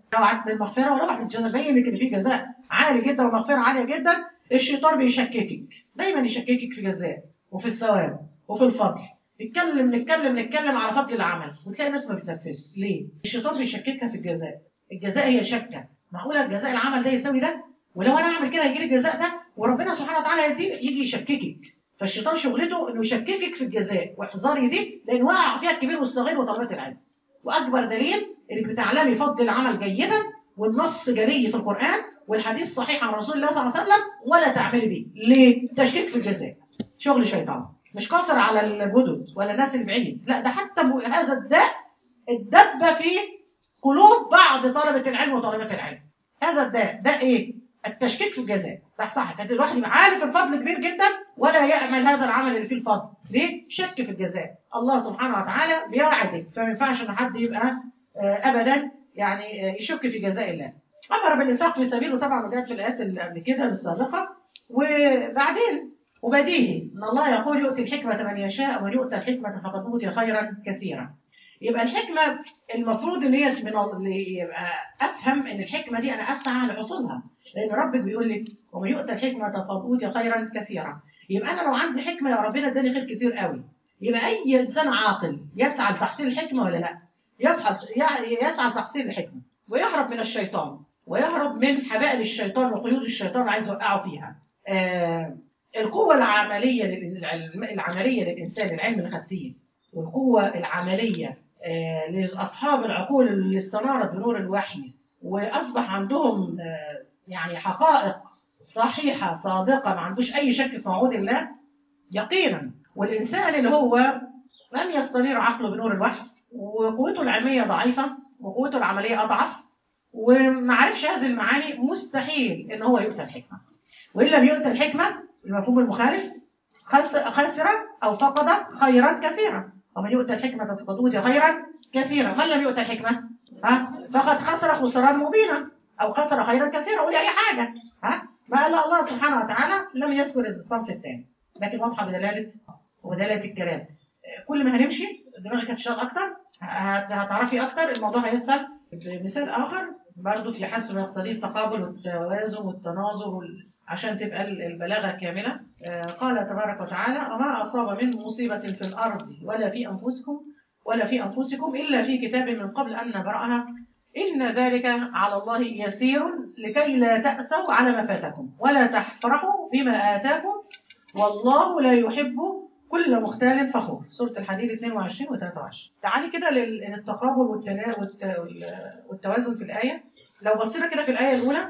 لو وعد بالمغفره ولا وعد بالجنه باين لك ان في جزاء عالي جدا ومغفره عاليه جدا الشيطان بيشككك دايما يشككك في جزاء وفي الثواب وفي الفضل نتكلم نتكلم نتكلم على فضل العمل وتلاقي الناس ما بتنفذش ليه؟ الشيطان بيشككها في الجزاء الجزاء هي شكه معقوله جزاء العمل ده يساوي ده ولو انا اعمل كده هيجي لي الجزاء ده وربنا سبحانه وتعالى يديني يجي يشككك فالشيطان شغلته انه يشككك في الجزاء واحذري دي لان وقع فيها الكبير والصغير وطلبات العلم واكبر دليل انك بتعلمي فضل العمل جيدا والنص جلي في القران والحديث صحيح عن رسول الله صلى الله عليه وسلم ولا تعملي بيه ليه تشكيك في الجزاء شغل شيطان مش قاصر على الجدد ولا الناس البعيد لا ده حتى هذا الداء الدب في قلوب بعض طلبة العلم وطالبات العلم هذا الداء ده ايه التشكيك في الجزاء صح صح فالواحد يبقى عارف الفضل كبير جدا ولا يأمل هذا العمل اللي فيه الفضل ليه شك في الجزاء الله سبحانه وتعالى بيوعدك فما ينفعش ان حد يبقى ابدا يعني يشك في جزاء الله امر بالانفاق في سبيله طبعا وجاءت في الايات اللي قبل كده السابقه وبعدين وبديهي ان الله يقول يؤتي الحكمه من يشاء ومن يؤتى الحكمه فقد اوتي خيرا كثيرا يبقى الحكمه المفروض ان هي من يبقى افهم ان الحكمه دي انا اسعى لحصولها لان ربك بيقول لك ومن يؤتى الحكمه فقد اوتي خيرا كثيرا يبقى انا لو عندي حكمه يا ربنا اداني خير كتير قوي يبقى اي انسان عاقل يسعى لتحصيل الحكمه ولا لا يسعى يسعى لتحصيل الحكمه ويهرب من الشيطان ويهرب من حبائل الشيطان وقيود الشيطان اللي عايز يوقعه فيها آه القوة العملية العملية للإنسان العلم اللي خدتيه والقوة العملية آه لأصحاب العقول اللي استنارت بنور الوحي وأصبح عندهم آه يعني حقائق صحيحة صادقة ما عندوش أي شك في وعود الله يقينا والإنسان اللي هو لم يستنير عقله بنور الوحي وقوته العلمية ضعيفة وقوته العملية أضعف وما عرفش هذه المعاني مستحيل ان هو يؤتى الحكمه وان لم يؤتى الحكمه المفهوم المخالف خسر او فقد خيرا كثيرا ومن يؤتى الحكمه فقد اوتي خيرا كثيرا من لم يؤتى الحكمه ها فقد خسر خسران مبينا او خسر خيرا كثيرا قولي اي حاجه ها ما قال الله سبحانه وتعالى لم يذكر الصنف الثاني لكن واضحه بدلاله وبدلاله الكلام كل ما هنمشي دماغك هتشتغل اكتر هتعرفي اكتر الموضوع هيسهل بمثال اخر برضه في حسب يقتضيه التقابل والتوازن والتناظر وال... عشان تبقى البلاغة كاملة قال تبارك وتعالى وما أصاب من مصيبة في الأرض ولا في أنفسكم ولا في أنفسكم إلا في كتاب من قبل أن نبرأها إن ذلك على الله يسير لكي لا تأسوا على ما فاتكم ولا تفرحوا بما آتاكم والله لا يحب كل مختال فخور سورة الحديد 22 و 23 تعالي كده للتقابل والتنا... والت... والتوازن في الآية لو بصينا كده في الآية الأولى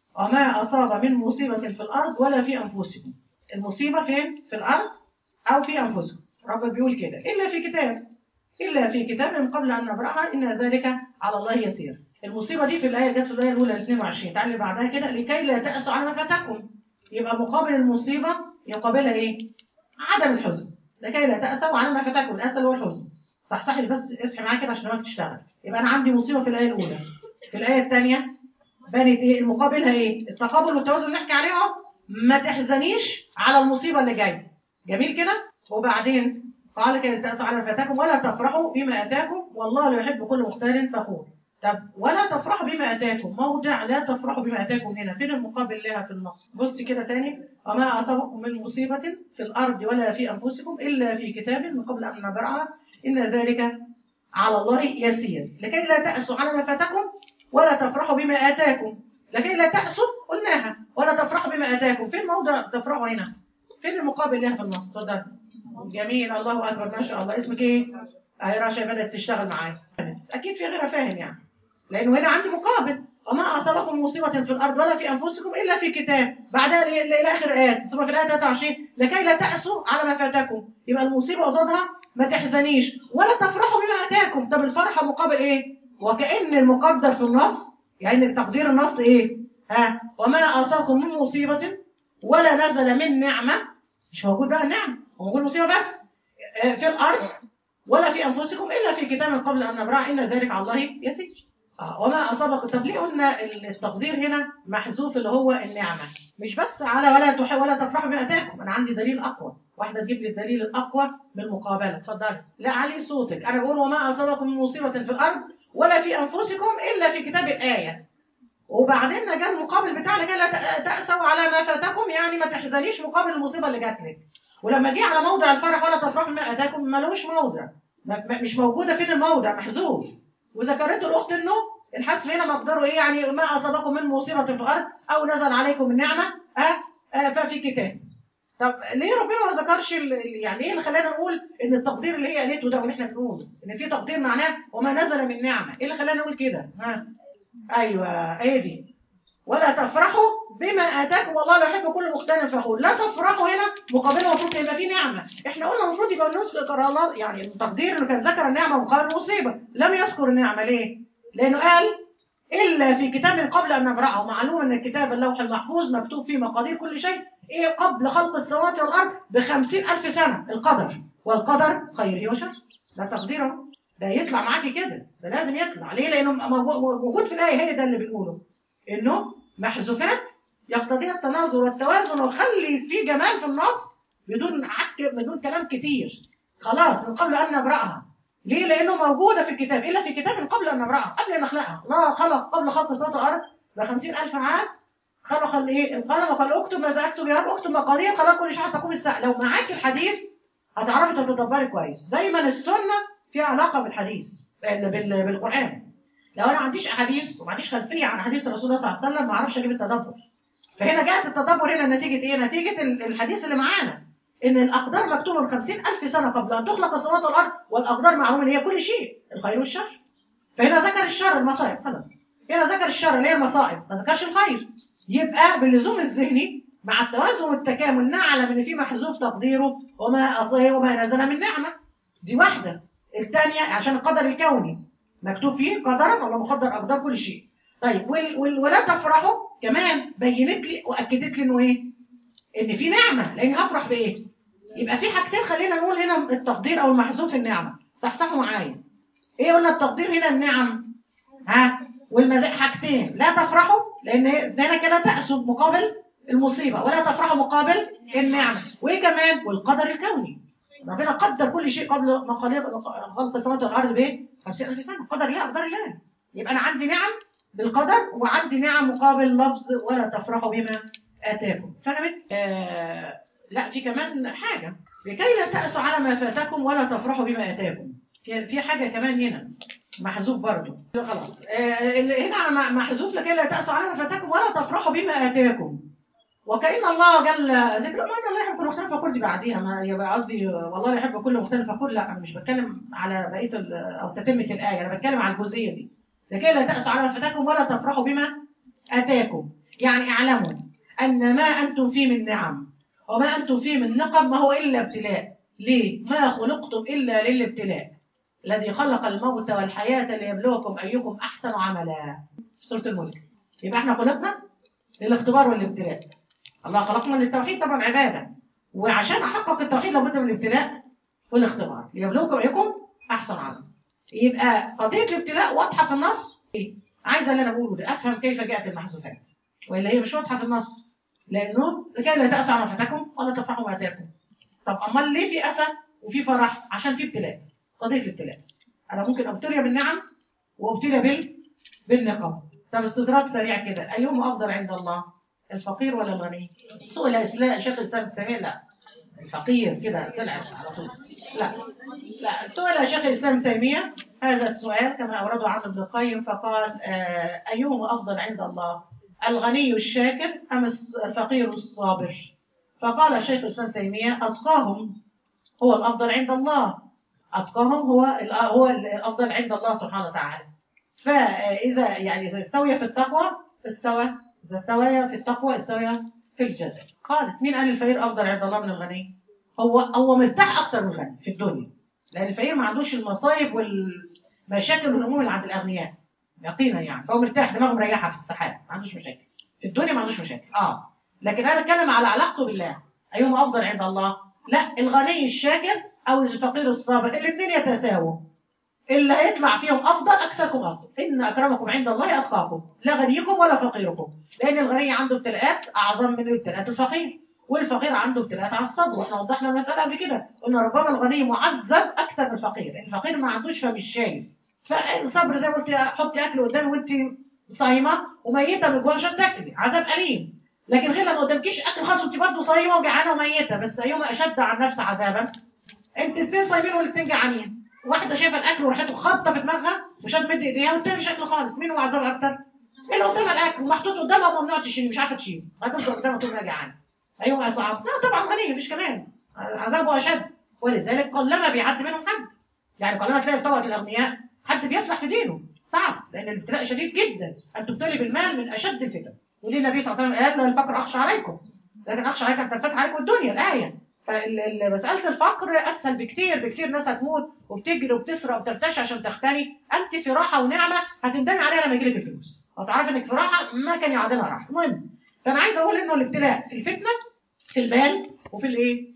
وما أصاب من مصيبة في الأرض ولا في أنفسكم المصيبة فين؟ في الأرض أو في أنفسكم ربك بيقول كده إلا في كتاب إلا في كتاب من قبل أن نبرأها إن ذلك على الله يسير المصيبة دي في الآية جت في الآية الأولى 22 تعالي بعدها كده لكي لا تأسوا على ما فاتكم يبقى مقابل المصيبة يقابلها إيه؟ عدم الحزن لكي لا تأسوا على ما فاتكم الأسى هو الحزن صح صح بس اصحي معايا كده عشان دماغك تشتغل يبقى أنا عندي مصيبة في الآية الأولى في الآية الثانية بنت إيه المقابلها إيه التقابل والتوازن اللي نحكي عليه أهو ما تحزنيش على المصيبة اللي جاية جميل كده وبعدين قال كي لا تأسوا على ما فاتكم ولا تفرحوا بما أتاكم والله لا يحب كل مختال فخور طب ولا تفرحوا بما اتاكم موضع لا تفرحوا بما اتاكم هنا فين المقابل لها في النص بص كده تاني وما اصابكم من مصيبه في الارض ولا في انفسكم الا في كتاب من قبل ان نبرأها ان ذلك على الله يسير لكي لا تأسوا على ما فاتكم ولا تفرحوا بما اتاكم لكي لا تأسوا قلناها ولا تفرحوا بما اتاكم فين موضع تفرحوا هنا فين المقابل لها في النص اتفضل جميل الله اكبر ما شاء الله اسمك ايه اهي رشا بدات تشتغل معايا اكيد في غيرها فاهم يعني لانه هنا عندي مقابل وما اصابكم مصيبه في الارض ولا في انفسكم الا في كتاب بعدها الى اخر ايات ثم في الايه 23 لكي لا تاسوا على ما فاتكم يبقى المصيبه قصادها ما تحزنيش ولا تفرحوا بما اتاكم طب الفرحه مقابل ايه وكان المقدر في النص يعني تقدير النص ايه ها وما اصابكم من مصيبه ولا نزل من نعمه مش موجود بقى النعمه هو موجود مصيبه بس في الارض ولا في انفسكم الا في كتاب قبل ان نبرأ ان ذلك على الله يسير وما أصابكم طب ليه قلنا التقدير هنا محذوف اللي هو النعمة مش بس على ولا تح ولا تفرحوا بما أتاكم أنا عندي دليل أقوى واحدة تجيب لي الدليل الأقوى من المقابلة اتفضلي لا علي صوتك أنا بقول وما أصابكم من مصيبة في الأرض ولا في انفسكم الا في كتاب الايه وبعدين جاء المقابل بتاعنا كده لا تأ- تأسوا على ما فاتكم يعني ما تحزنيش مقابل المصيبه اللي جات لك ولما جه على موضع الفرح ولا تفرحوا ما اتاكم ملوش موضع ما- ما- مش موجوده فين الموضع محذوف وذكرته الاخت انه الحذف هنا مقداره ايه يعني ما اصابكم من مصيبه في الارض او نزل عليكم من نعمه أه أه ففي كتاب طب ليه ربنا ما ذكرش ال- ال- يعني ايه اللي خلانا نقول ان التقدير اللي هي قالته ده واللي احنا بنقوله ان في تقدير معناه وما نزل من نعمه ايه اللي خلانا نقول كده ها ايوه هي دي ولا تفرحوا بما اتاكم والله لا يحب كل مختال فخور لا تفرحوا هنا مقابله المفروض يبقى في نعمه احنا قلنا المفروض يبقى نذكر الله يعني التقدير انه كان ذكر النعمه مقابل المصيبه لم يذكر النعمه ليه لانه قال الا في كتاب من قبل ان نبرأه معلوم ان الكتاب اللوح المحفوظ مكتوب فيه مقادير كل شيء ايه قبل خلق السماوات والارض بخمسين الف سنه القدر والقدر خيره وشره ده تقديره ده يطلع معاكي كده ده لازم يطلع ليه لانه موجو- موجود في الايه هي ده اللي بنقوله انه محذوفات يقتضيها التناظر والتوازن وخلي في جمال في النص بدون عك بدون كلام كتير خلاص من قبل ان نبرأها ليه؟ لأنه موجودة في الكتاب إلا في كتاب قبل أن نبرأها قبل أن نخلقها الله خلق قبل خلق السماوات والأرض ب 50000 عام خلق الايه القلم وقال اكتب ماذا اكتب يا رب اكتب مقادير خلق كل شيء حتى تقوم الساعه لو معاكي الحديث هتعرفي تتدبري كويس دايما السنه فيها علاقه بالحديث بال- بال- بالقران لو انا ما عنديش احاديث وما عنديش خلفيه عن حديث الرسول صلى الله عليه وسلم ما اعرفش اجيب التدبر فهنا جاءت التدبر هنا نتيجه ايه نتيجه ال- الحديث اللي معانا ان الاقدار مكتوبه من 50000 سنه قبل ان تخلق السماوات والارض والاقدار معلومه ان هي كل شيء الخير والشر فهنا ذكر الشر المصائب خلاص هنا ذكر الشر اللي هي المصائب ما ذكرش الخير يبقى باللزوم الذهني مع التوازن والتكامل نعلم ان في محذوف تقديره وما أصيه وما نزل من نعمه دي واحده الثانيه عشان القدر الكوني مكتوب فيه قدرا الله مقدر اقدار كل شيء طيب وال وال ولا تفرحوا كمان بينت لي واكدت لي انه ايه ان في نعمه لاني افرح بايه يبقى في حاجتين خلينا نقول هنا التقدير او المحذوف النعمه صحصحوا معايا ايه قلنا التقدير هنا النعم ها والمزاج حاجتين لا تفرحوا لان هنا كده تأسوا مقابل المصيبه ولا تفرحوا مقابل النعمه وايه كمان والقدر الكوني ربنا قدر كل شيء قبل ما خلق خلق السماوات والارض بايه 50000 سنه قدر الله اقدار الله يبقى انا عندي نعم بالقدر وعندي نعم مقابل لفظ ولا تفرحوا بما اتاكم فهمت آه لا في كمان حاجه لكي لا تأسوا على ما فاتكم ولا تفرحوا بما اتاكم في في حاجه كمان هنا محذوف برضه خلاص آه اللي هنا م- محذوف لكي لا تأسوا على ما فاتكم ولا تفرحوا بما اتاكم وكأن الله جل ذكره ما ان الله يحب كل مختلف فخور دي بعديها ما يبقى قصدي والله لا يحب كل مختلف فخور لا انا مش بتكلم على بقيه ال- او تتمه الايه انا بتكلم على الجزئيه دي لكي لا تأسوا على ما فاتكم ولا تفرحوا بما اتاكم يعني اعلموا ان ما انتم فيه من نعم وما انتم فيه من نقم ما هو الا ابتلاء ليه ما خلقتم الا للابتلاء الذي خلق الموت والحياه ليبلوكم ايكم احسن عملا سوره الملك يبقى احنا خلقنا للاختبار والابتلاء الله خلقنا للتوحيد طبعا عباده وعشان احقق التوحيد لابد من الابتلاء والاختبار ليبلوكم ايكم احسن عملا يبقى قضيه الابتلاء واضحه في النص ايه عايزه اللي انا بقوله ده افهم كيف جاءت المحذوفات والا هي مش واضحه في النص لانه لكي لا تأسوا على ما فاتكم ولا تفرحوا ما اتاكم طب امال ليه في اسى وفي فرح عشان في ابتلاء قضيه الابتلاء انا ممكن ابتلي بالنعم وابتلي بال بالنقم طب استدراك سريع كده ايهما افضل عند الله الفقير ولا الغني سئل اسلام شيخ الاسلام ابن تيميه لا الفقير كده طلع على طول لا لا سئل شيخ الاسلام ابن تيميه هذا السؤال كما اورده عن ابن القيم فقال آه، ايهما افضل عند الله الغني الشاكر ام الص- الفقير الصابر فقال شيخ الاسلام ابن تيميه اتقاهم هو الافضل عند الله اتقاهم هو ال- هو الافضل عند الله سبحانه وتعالى فاذا يعني اذا استوي في التقوى استوى اذا استوى في التقوى استوى في الجزاء خالص مين قال الفقير افضل عند الله من الغني هو هو مرتاح اكتر من الغني في الدنيا لان الفقير ما عندوش المصايب والمشاكل والهموم اللي عند الاغنياء يقينا يعني فهو مرتاح دماغه مريحه في السحاب ما عندوش مشاكل في الدنيا ما عندوش مشاكل اه لكن انا بتكلم على علاقته بالله ايهما افضل عند الله لا الغني الشاكر او الفقير الصابر الاثنين يتساووا اللي هيطلع فيهم افضل اكثركم افضل ان اكرمكم عند الله اتقاكم لا غنيكم ولا فقيركم لان الغني عنده ابتلاءات اعظم من ابتلاءات الفقير والفقير عنده ابتلاءات على الصدر واحنا وضحنا المساله قبل كده قلنا ربما الغني معذب اكثر من الفقير الفقير ما عندوش فمش شايف
فالصبر زي ما قلت حطي اكل قدامي وانت صايمه وميته من الجوع عشان تاكلي عذاب اليم لكن غير لما قدامكيش اكل خاص وانت برضه صايمه وجعانه وميته بس ايهما اشد على النفس عذابا انت الاثنين صايمين والاثنين جعانين واحده شايفه الاكل وريحته خابطه في دماغها مش هتمد ايديها والتاني مفيش اكل خالص مين هو عذاب اكتر؟ اللي قدامها الاكل ومحطوط قدامها وممنوع تشيله مش عارفه تشيله هتفضل قدامها طول ما هي جعانه ايهما اصعب؟ لا طبعا غنيه مفيش كلام عذابه اشد ولذلك قلما بيعدي منهم حد يعني قلما تلاقي في طبقه الاغنياء حد بيفلح في دينه صعب لان الابتلاء شديد جدا ان تبتلي بالمال من اشد الفتن وليه النبي صلى الله عليه وسلم قال الفقر اخشى عليكم لكن اخشى عليك ان تنفتح عليكم الدنيا الايه فمساله الفقر اسهل بكتير بكتير ناس هتموت وبتجري وبتسرق وبترتشي عشان تختني انت في راحه ونعمه هتندمي عليها لما يجيلك الفلوس وتعرفي انك في راحه ما كان يعادلها راحه المهم فانا عايزه اقول انه الابتلاء في الفتنه في المال وفي الايه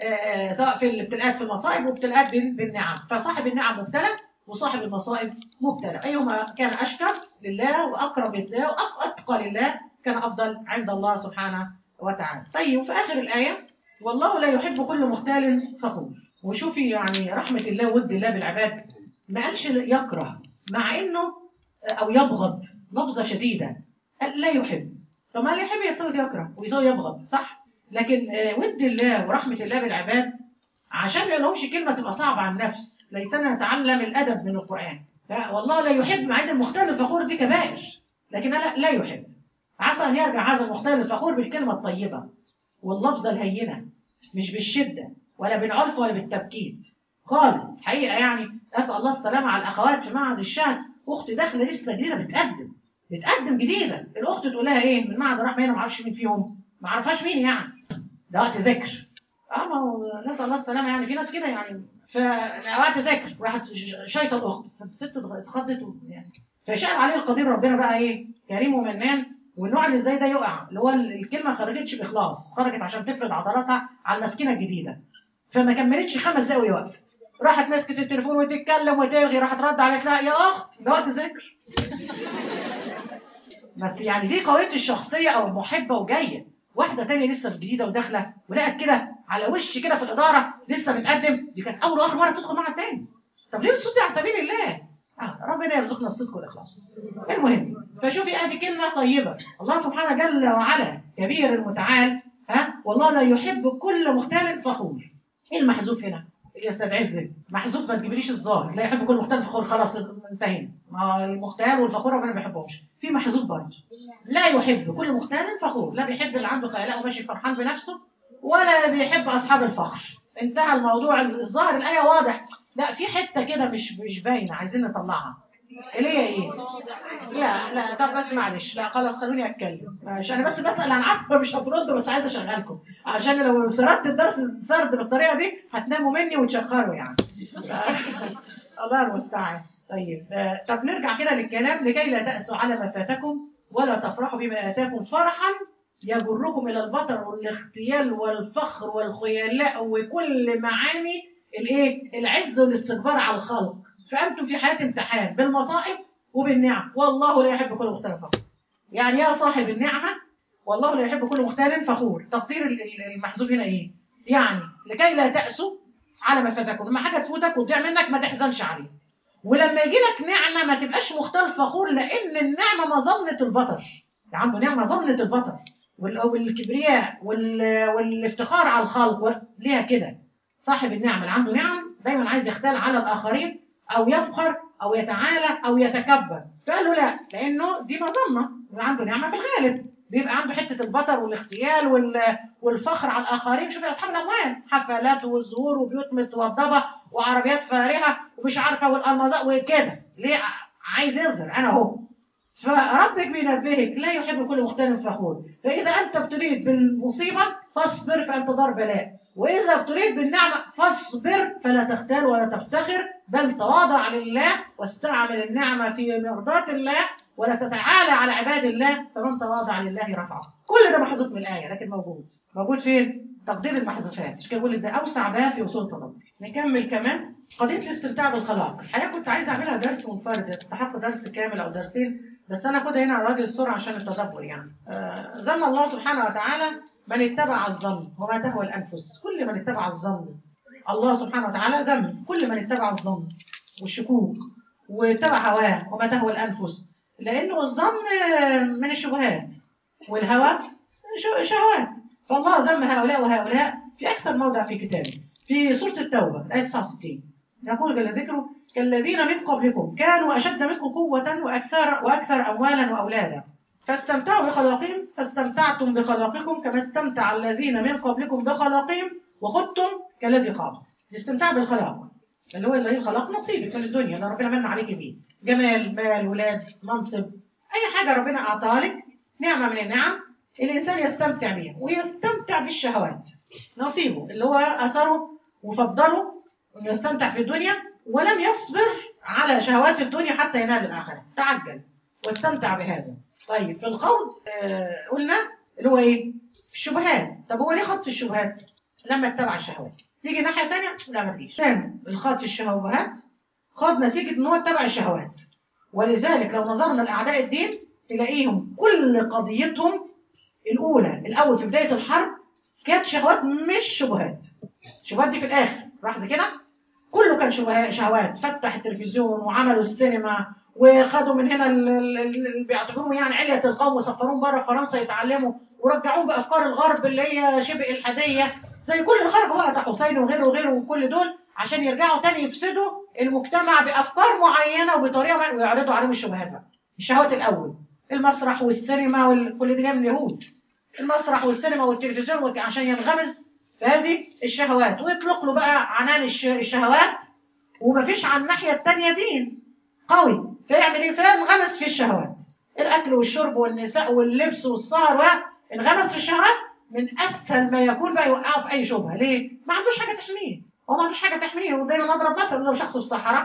آه سواء في الابتلاءات في المصائب وابتلاءات بالنعم فصاحب النعم مبتلى وصاحب المصائب مبتلى ايهما كان اشكر لله واقرب لله واتقى لله كان افضل عند الله سبحانه وتعالى طيب في اخر الايه والله لا يحب كل مختال فخور وشوفي يعني رحمه الله ود الله بالعباد ما قالش يكره مع انه او يبغض لفظه شديده قال لا يحب طب ما اللي يحب يتساوي يكره ويساوي يبغض صح لكن ود الله ورحمه الله بالعباد عشان ما لهمش كلمه تبقى صعبه على النفس ليتنا نتعلم الادب من القران لا والله لا يحب مع ان المختال الفخور دي كبائر لكن لا لا يحب عسى ان يرجع هذا المختال الفخور بالكلمه الطيبه واللفظه الهينه مش بالشده ولا بالعنف ولا بالتبكيت خالص حقيقه يعني اسال الله السلامه على الاخوات في معهد الشهد اختي داخله لسه جديده بتقدم بتقدم جديده الاخت تقول لها ايه من معهد الرحمه هنا ما اعرفش مين فيهم ما اعرفهاش مين يعني ده وقت ذكر اه ما هو نسال الله السلامه يعني في ناس كده يعني فوقت ذكر راحت شايطه الاخت فالست اتخضت يعني فشاء عليه القدير ربنا بقى ايه كريم ومنان والنوع اللي زي ده يقع اللي هو الكلمه خرجتش باخلاص خرجت عشان تفرض عضلاتها على المسكينه الجديده فما كملتش خمس دقايق وهي واقفه راحت مسكت التليفون وتتكلم وترغي راحت رد عليك لا يا اخت ده وقت ذكر بس يعني دي قويه الشخصيه او المحبه وجايه واحده تانية لسه في جديده وداخله ولقت كده على وش كده في الاداره لسه بتقدم دي كانت اول واخر مره تدخل معها تاني طب ليه الصوت على سبيل الله آه ربنا يرزقنا الصدق والاخلاص المهم فشوفي ادي كلمه طيبه الله سبحانه جل وعلا كبير المتعال ها والله لا يحب كل مختال فخور ايه المحذوف هنا اللي يستدعي الذل محذوف ما تجيبليش الظاهر لا يحب كل مختال فخور خلاص انتهينا ما المختال والفخور ربنا ما بيحبهمش في محذوف برضه لا يحب كل مختال فخور لا بيحب اللي عنده خيلاء وماشي فرحان بنفسه ولا بيحب اصحاب الفخر انتهى الموضوع الظاهر الايه واضح لا في حته كده مش مش باينه عايزين نطلعها اللي هي ايه لا لا طب بس معلش لا خلاص خلوني اتكلم عشان انا بس بسال عن عارفه مش هتردوا بس عايزه اشغلكم عشان لو سردت الدرس سرد بالطريقه دي هتناموا مني وتشخروا يعني الله المستعان طيب طب نرجع كده للكلام لكي لا تأسوا على ما فاتكم ولا تفرحوا بما آتاكم فرحا يجركم إلى البطر والاختيال والفخر والخيلاء وكل معاني الايه العز والاستكبار على الخلق فأنتم في حياة امتحان بالمصائب وبالنعم والله لا يحب كل مختال فخور يعني يا صاحب النعمة والله لا يحب كل مختال فخور تقدير المحذوف هنا ايه يعني لكي لا تأسوا على ما فاتكم لما حاجة تفوتك وتضيع منك ما تحزنش عليه ولما يجي لك نعمة ما تبقاش مختال فخور لأن النعمة مظنة البطر عنده نعمة ظنة البطر والكبرياء والافتخار على الخلق ليها كده صاحب النعمة اللي عنده نعم دايما عايز يختال على الآخرين أو يفخر أو يتعالى أو يتكبر فقال له لا لأنه دي مظنة اللي عنده نعمة في الغالب بيبقى عنده حتة البطر والاغتيال والفخر على الآخرين شوفي أصحاب الأموال حفلات والزهور وبيوت متوضبة وعربيات فارهة ومش عارفة والألمازات وكده ليه عايز يظهر أنا هو فربك بينبهك لا يحب كل مختال فخور فإذا أنت ابتليت بالمصيبة فاصبر فأنت دار بلاء وإذا ابتليت بالنعمة فاصبر فلا تختال ولا تفتخر بل تواضع لله واستعمل النعمة في مرضاة الله ولا تتعالى على عباد الله فمن تواضع لله رفعه كل ده محذوف من الآية لكن موجود موجود فين؟ تقدير المحذوفات مش كده بقول ده أوسع باب في أصول التدبر نكمل كمان قضية الاستمتاع بالخلاق الحقيقة كنت عايزة أعملها درس منفرد يستحق درس كامل أو درسين بس أنا أخدها هنا على وجه السرعة عشان التدبر يعني آه ذم الله سبحانه وتعالى من اتبع الظن وما تهوى الأنفس كل من اتبع الظن الله سبحانه وتعالى ذم كل من اتبع الظن والشكوك واتبع هواه وما تهوى الانفس لانه الظن من الشبهات والهوى ش- شهوات فالله ذم هؤلاء وهؤلاء في اكثر موضع في كتابه في سوره التوبه الايه 69 يقول جل ذكره كالذين من قبلكم كانوا اشد منكم قوه واكثر واكثر اموالا واولادا فاستمتعوا بخلاقهم فاستمتعتم بخلاقكم كما استمتع الذين من قبلكم بخلاقهم وخضتم كالذي خاض الاستمتاع بالخلاق اللي هو اللي خلق نصيبك من الدنيا اللي ربنا من عليك بيه جمال مال ولاد منصب اي حاجه ربنا اعطاها لك نعمه من النعم الانسان يستمتع بيها ويستمتع بالشهوات نصيبه اللي هو اثره وفضله انه يستمتع في الدنيا ولم يصبر على شهوات الدنيا حتى ينال الاخره تعجل واستمتع بهذا طيب في الخوض آه قلنا اللي هو ايه في الشبهات طب هو ليه خط في الشبهات لما اتبع الشهوات تيجي ناحيه ثانيه لا ما تجيش ثاني الخط في الشهوات خاض نتيجه ان هو اتبع الشهوات ولذلك لو نظرنا لاعداء الدين تلاقيهم كل قضيتهم الاولى الاول في بدايه الحرب كانت شهوات مش شبهات الشبهات دي في الاخر لاحظ كده كله كان شبهات شهوات فتح التلفزيون وعملوا السينما وخدوا من هنا ال- ال- ال- اللي بيعتبروهم يعني علية القوم وسفروهم بره فرنسا يتعلموا ورجعوهم بافكار الغرب اللي هي شبه الحاديه زي كل اللي خرجوا بقى بتاع حسين وغيره وغيره وكل دول عشان يرجعوا تاني يفسدوا المجتمع بافكار معينه وبطريقه معينة ويعرضوا عليهم الشبهات بقى الشهوات الاول المسرح والسينما وكل ده جاي من اليهود المسرح والسينما والتلفزيون والك- عشان ينغمس في هذه الشهوات ويطلق له بقى عنان الش- الشهوات ومفيش على الناحيه التانيه دين قوي فيعمل ايه فينغمس في الشهوات الاكل والشرب والنساء واللبس والسهر وانغمس في الشهوات من اسهل ما يكون بقى يوقعه في اي شبهه ليه ما عندوش حاجه تحميه هو ما عندوش حاجه تحميه ودايما اضرب مثلا لو شخص في الصحراء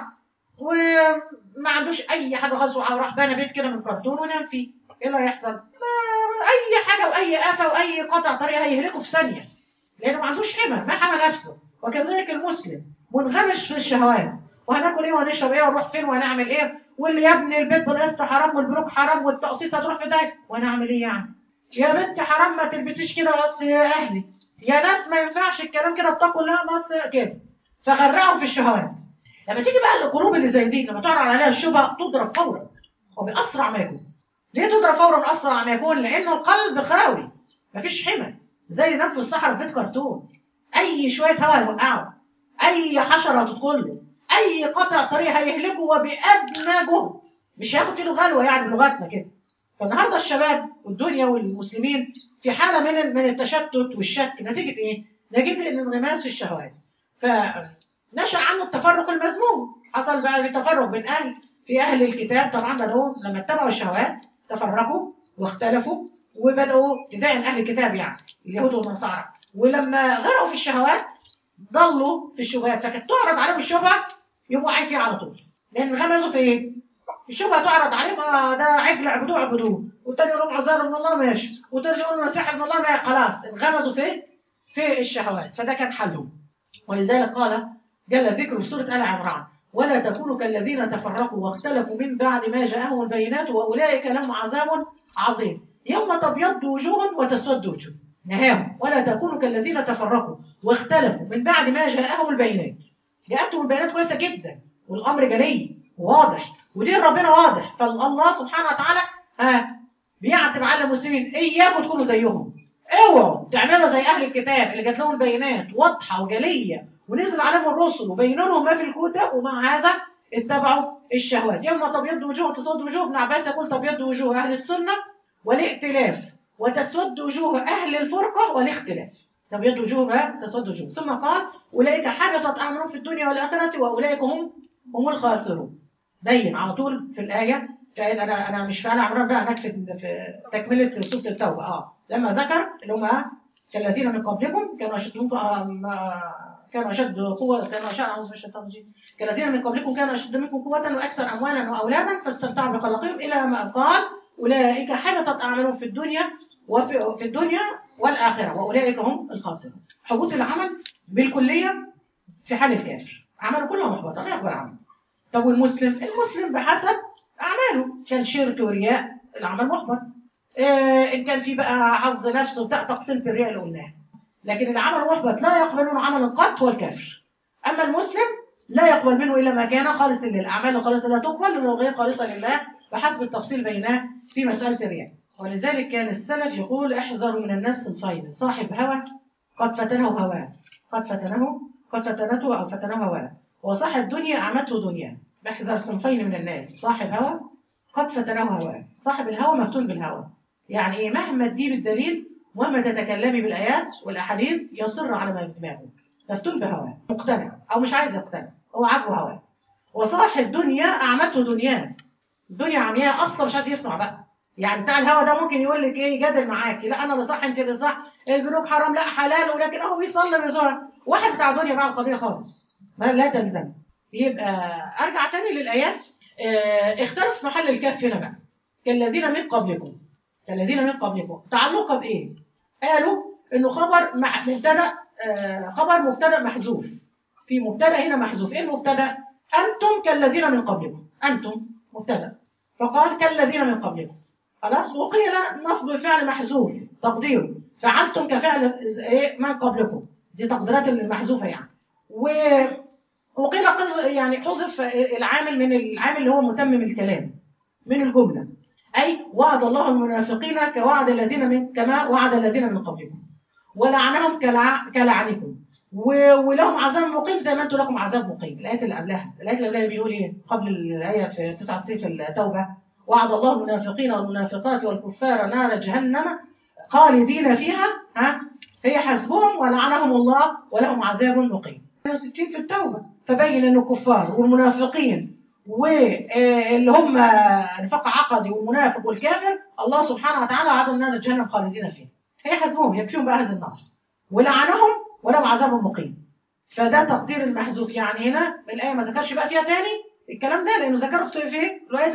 وما عندوش اي حاجه خالص وراح بنى بيت كده من كرتون ونام فيه ايه اللي هيحصل ما اي حاجه واي افه واي قطع طريق هيهلكه في ثانيه لانه ما عندوش حمى ما حمى نفسه وكذلك المسلم منغمس في الشهوات وهناكل ايه وهنشرب ايه ونروح فين وهنعمل ايه واللي يبني البيت بالقسط حرام والبنوك حرام والتقسيط هتروح في ده وهنعمل ايه يعني يا بنتي حرام ما تلبسيش كده اصل يا اهلي يا ناس ما ينفعش الكلام كده اتقوا الله بس كده فغرقوا في الشهوات لما تيجي بقى القلوب اللي زي دي لما تعرض عليها الشبهه تضرب فورا وباسرع ما يكون ليه تضرب فورا اسرع ما يكون لانه القلب خاوي مفيش حمى زي اللي نام في الصحراء في بيت كرتون اي شويه هواء يوقعه اي حشره هتدخل له اي قطع طريق هيهلكه وبادنى جهد مش هياخد فيه غلوه يعني بلغتنا كده فالنهارده الشباب والدنيا والمسلمين في حاله من من التشتت والشك نتيجه ايه؟ نتيجه الانغماس في الشهوات فنشا عنه التفرق المذموم حصل بقى تفرق بين اهل في اهل الكتاب طبعا بدأوا لما اتبعوا الشهوات تفرقوا واختلفوا وبداوا ابتداء اهل الكتاب يعني اليهود والنصارى ولما غرقوا في الشهوات ضلوا في الشبهات فكانت تعرض عليهم الشبهه يبقوا واقعين فيها على طول لان غمزوا في ايه؟ الشبهه تعرض عليهم اه ده عجل اعبدوه اعبدوه والتاني يقول لهم عزار من الله ماشي والتاني يقول لهم مسيح ابن الله ما خلاص انغمزوا في إيه؟ في الشهوات فده كان حلهم ولذلك قال جل ذكره في سوره ال عمران ولا تكونوا كالذين تفرقوا واختلفوا من بعد ما جاءهم البينات واولئك لهم عذاب عظيم يوم تبيض وجوه وتسود وجوه نهاهم ولا تكونوا كالذين تفرقوا واختلفوا من بعد ما جاءهم البينات جاءتهم البينات كويسه جدا والامر جلي واضح ودين ربنا واضح فالله سبحانه وتعالى ها بيعتب على المسلمين اياكم تكونوا زيهم اوعوا تعملوا زي اهل الكتاب اللي جات لهم البينات واضحه وجليه ونزل عليهم الرسل وبينوا لهم ما في الكتب ومع هذا اتبعوا الشهوات يوم تبيض وجوه وتسود وجوه ابن عباس يقول تبيض وجوه اهل السنه والائتلاف وتسود وجوه اهل الفرقه والاختلاف تبيض وجوه تسود وجوه ثم قال اولئك حبطت اعمالهم في الدنيا والاخره واولئك هم هم الخاسرون بين على طول في الايه فإن انا انا مش في ال عمران بقى هناك في في تكمله سوره التوبه اه لما ذكر اللي هم كالذين من قبلكم كانوا اشد منكم آه، ما- كانوا اشد قوه كانوا اشد اعوذ بالله من الشيطان الرجيم كالذين من قبلكم كانوا اشد منكم قوه واكثر اموالا واولادا فاستمتعوا بخلقهم الى ما قال اولئك حبطت اعمالهم في الدنيا وفي في الدنيا والاخره واولئك هم الخاسرون حبوط العمل بالكليه في حال الكافر عمله كله محبط لا يقبل عمله طب والمسلم المسلم بحسب اعماله كان شرك ورياء العمل محبط إيه ان كان في بقى حظ نفس وبتاع تقسيمه الرياء اللي قلناها لكن العمل محبط لا يقبلون عملا قط هو الكافر اما المسلم لا يقبل منه الا ما كان خالصا لله الاعمال الخالصه لا تقبل ولو غير خالصه لله بحسب التفصيل بيناه في مساله الرياء ولذلك كان السلف يقول احذروا من الناس صنفين صاحب هوى قد فتنه هواه قد فتنه قد فتنته او فتنه هواه وصاحب دنيا اعمته دنيا بحذر صنفين من الناس صاحب هوى قد فتنه هواه صاحب الهوى مفتون بالهوى يعني ايه مهما تجيب الدليل ومهما تتكلمي بالايات والاحاديث يصر على ما في دماغه مفتون بهواه مقتنع او مش عايز يقتنع هو عاجبه هواه وصاحب دنيا اعمته دنياه الدنيا عمياء اصلا مش عايز يسمع بقى يعني بتاع الهوا ده ممكن يقول لك ايه يجادل معاكي لا انا اللي صح انت اللي صح البنوك حرام لا حلال ولكن اهو بيصلي بيصلي واحد بتاع دنيا بقى القضيه خالص ما لا تلزم يبقى ارجع تاني للايات اه اختلف في محل الكاف هنا بقى كالذين من قبلكم كالذين من قبلكم تعلقها بايه قالوا انه خبر مح- مبتدا اه خبر مبتدا محذوف في مبتدا هنا محذوف ايه المبتدا انتم كالذين من قبلكم انتم مبتدا فقال كالذين من قبلكم خلاص وقيل نصب فعل محذوف تقديره فعلتم كفعل ايه من قبلكم دي تقديرات المحذوفه يعني و وقيل قز- يعني حذف العامل من العامل اللي هو متمم الكلام من الجمله اي وعد الله المنافقين كوعد الذين من كما وعد الذين من قبلكم ولعنهم كلع كلعنكم و- ولهم عذاب مقيم زي ما انتم لكم عذاب مقيم الايات اللي قبلها الايات اللي قبلها بيقول ايه قبل الايه في 69 في التوبه وعد الله المنافقين والمنافقات والكفار نار جهنم خالدين فيها ها هي حسبهم ولعنهم الله ولهم عذاب مقيم 60 في التوبه فبين ان الكفار والمنافقين واللي هم نفاق عقدي والمنافق والكافر الله سبحانه وتعالى وعدهم نار جهنم خالدين فيها هي حسبهم يكفيهم بقى هذا النار ولعنهم ولهم عذاب مقيم فده تقدير المحذوف يعني هنا الآية ما ذكرش بقى فيها تاني الكلام ده لأنه ذكره في في الآية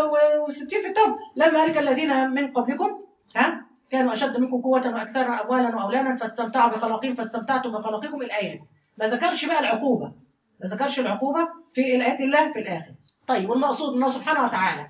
68 في التوبة لما قال الذين من قبلكم ها كانوا أشد منكم قوة وأكثر أموالا وأولادا فاستمتعوا بخلاقهم فاستمتعتم بخلاقكم الآيات ما ذكرش بقى العقوبة ما ذكرش العقوبة في الآيات الله في الآخر طيب والمقصود الله سبحانه وتعالى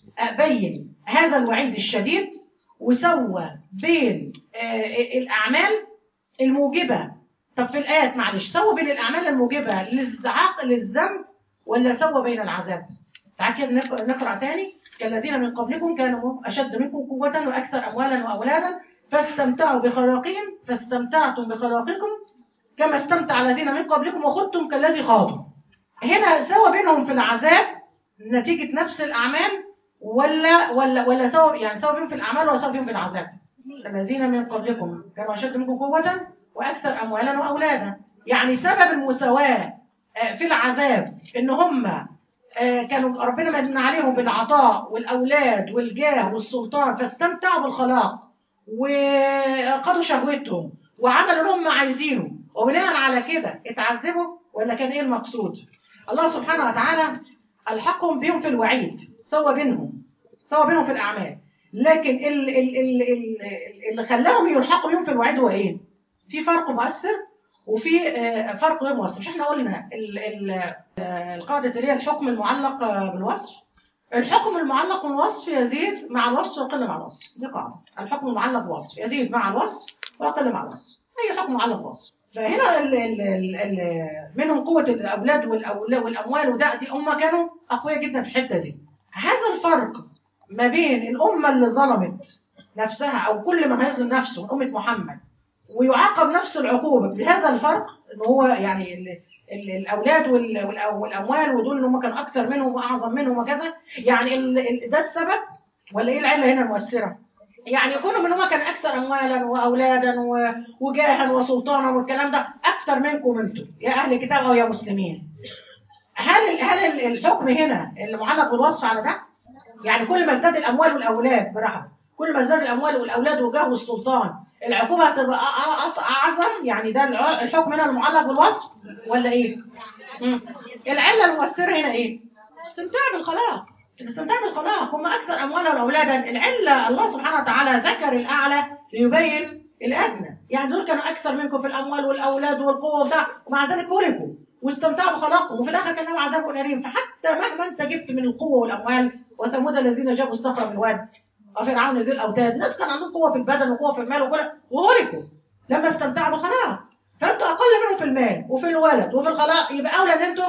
بين هذا الوعيد الشديد وسوى بين آه، الأعمال الموجبة طب في الآيات معلش سوى بين الأعمال الموجبة للزعاق للذنب ولا سوى بين العذاب تعال كده نق- نقرأ تاني كالذين من قبلكم كانوا أشد منكم قوة وأكثر أموالا وأولادا فاستمتعوا بخلاقهم فاستمتعتم بخلاقكم كما استمتع الذين من قبلكم وخضتم كالذي خاضوا هنا سوى بينهم في العذاب نتيجة نفس الأعمال ولا ولا ولا سوى يعني سوى بينهم في الأعمال ولا سوى بينهم في العذاب الذين من قبلكم كانوا أشد منكم قوة وأكثر أموالا وأولادا يعني سبب المساواة آه، في العذاب إن هم آه، كانوا ربنا من عليهم بالعطاء والأولاد والجاه والسلطان فاستمتعوا بالخلاق وقضوا شهوتهم وعملوا اللي هم عايزينه وبناء على كده اتعذبوا ولا كان ايه المقصود؟ الله سبحانه وتعالى الحقهم بهم في الوعيد سوى بينهم سوى بينهم في الاعمال لكن ال- ال- ال- ال- اللي خلاهم يلحقوا بهم في الوعيد هو ايه؟ في فرق مؤثر وفي آه، فرق غير مؤثر مش احنا قلنا ال- ال- آه، القاعده اللي هي الحكم المعلق آه، بالوصف الحكم المعلق بالوصف يزيد مع الوصف ويقل مع الوصف دي قاعده الحكم المعلق بالوصف يزيد مع الوصف ويقل مع الوصف اي حكم معلق بالوصف فهنا ال ال ال ال منهم قوه الاولاد والأولاد والاموال وده دي هم كانوا اقوياء جدا في الحته دي هذا الفرق ما بين الامه اللي ظلمت نفسها او كل من هيظلم نفسه من امه محمد ويعاقب نفس العقوبه بهذا الفرق ان هو يعني ال ال الاولاد وال- والأ- والاموال ودول اللي هم كانوا اكثر منهم واعظم منهم وكذا يعني ال ال ده السبب ولا ايه العله هنا المؤثره؟ يعني يكونوا من هم كان اكثر اموالا واولادا و- وجاها وسلطانا والكلام ده اكثر منكم انتم يا اهل الكتاب او يا مسلمين. هل ال- هل ال- الحكم هنا اللي معلق بالوصف على ده؟ يعني كل ما ازداد الاموال والاولاد براحتك كل ما ازداد الاموال والاولاد وجاه والسلطان العقوبه هتبقى أ- أ- أص- اعظم يعني ده الع- الحكم هنا المعلق بالوصف ولا ايه؟ مم. العله المؤثره هنا ايه؟ الاستمتاع بالخلاق الاستمتاع بالخلاق هم اكثر اموالا واولادا العله الله سبحانه وتعالى ذكر الاعلى ليبين الادنى يعني دول كانوا اكثر منكم في الاموال والاولاد والقوه وبتاع ومع ذلك هلكوا واستمتعوا بخلاقهم وفي الاخر كان لهم عذاب اليم فحتى مهما انت جبت من القوه والاموال وثمود الذين جابوا الصخر بالواد وفرعون ذي الاوتاد ناس كان عندهم قوه في البدن وقوه في المال وكل وهلكوا لما استمتعوا بالخلاق فانتوا اقل منهم في المال وفي الولد وفي الخلاق يبقى اولى ان انتوا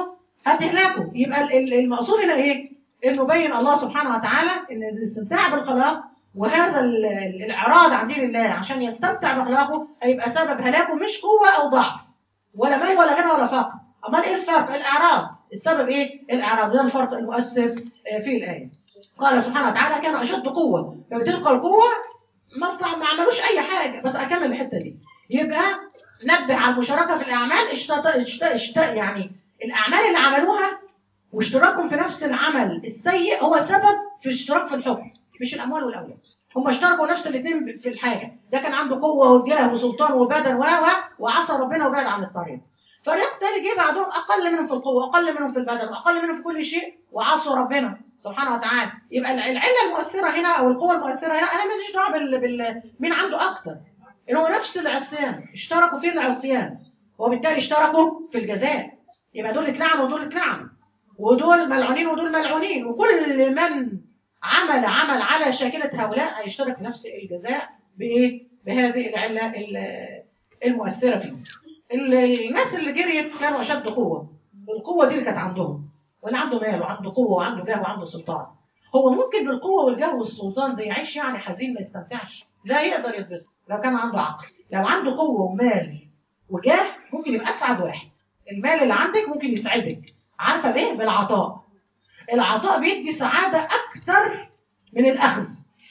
هتهلكوا يبقى ال- ال- المقصود هنا ايه؟ انه بين الله سبحانه وتعالى ان الاستمتاع بالخلاق وهذا ال- ال- الاعراض عن دين الله عشان يستمتع بخلاقه هيبقى سبب هلاكه مش قوه او ضعف ولا مال ولا غنى ولا فقر امال ايه الفرق الاعراض السبب ايه الاعراض ده الفرق المؤثر آه، في الايه قال سبحانه وتعالى كان اشد قوه لما تلقى القوه ما استع- ما عملوش اي حاجه بس اكمل الحته دي يبقى نبه على المشاركه في الاعمال اشتط اشت اشت يعني الاعمال اللي عملوها واشتراكهم في نفس العمل السيء هو سبب في الاشتراك في الحكم مش الاموال والاولاد هم اشتركوا نفس الاثنين في الحاجه ده كان عنده قوه وجاه وسلطان وبدن و و وعصى ربنا وبعد عن الطريق فريق تاني جه بعدهم اقل منهم في القوه واقل منهم في البدن واقل منهم في كل شيء وعصوا ربنا سبحانه وتعالى يبقى العله المؤثره هنا او القوه المؤثره هنا انا ماليش دعوه بال... بال... مين عنده اكتر ان هو نفس العصيان اشتركوا في العصيان وبالتالي اشتركوا في الجزاء يبقى دول اتلعنوا ودول اتلعنوا ودول ملعونين ودول ملعونين وكل من عمل عمل على شاكلة هؤلاء هيشترك في نفس الجزاء بإيه؟ بهذه العلة ال- المؤثرة فيهم. ال- الناس اللي جريت كانوا أشد قوة. القوة دي اللي كانت عندهم. واللي عنده مال وعنده قوة وعنده جاه وعنده سلطان. هو ممكن بالقوة والجاه والسلطان ده يعيش يعني حزين ما يستمتعش. لا يقدر يتبسط لو كان عنده عقل. لو عنده قوة ومال وجاه ممكن يبقى أسعد واحد. المال اللي عندك ممكن يسعدك. عارفة بإيه؟ بالعطاء. العطاء بيدي سعادة أكتر من الأخذ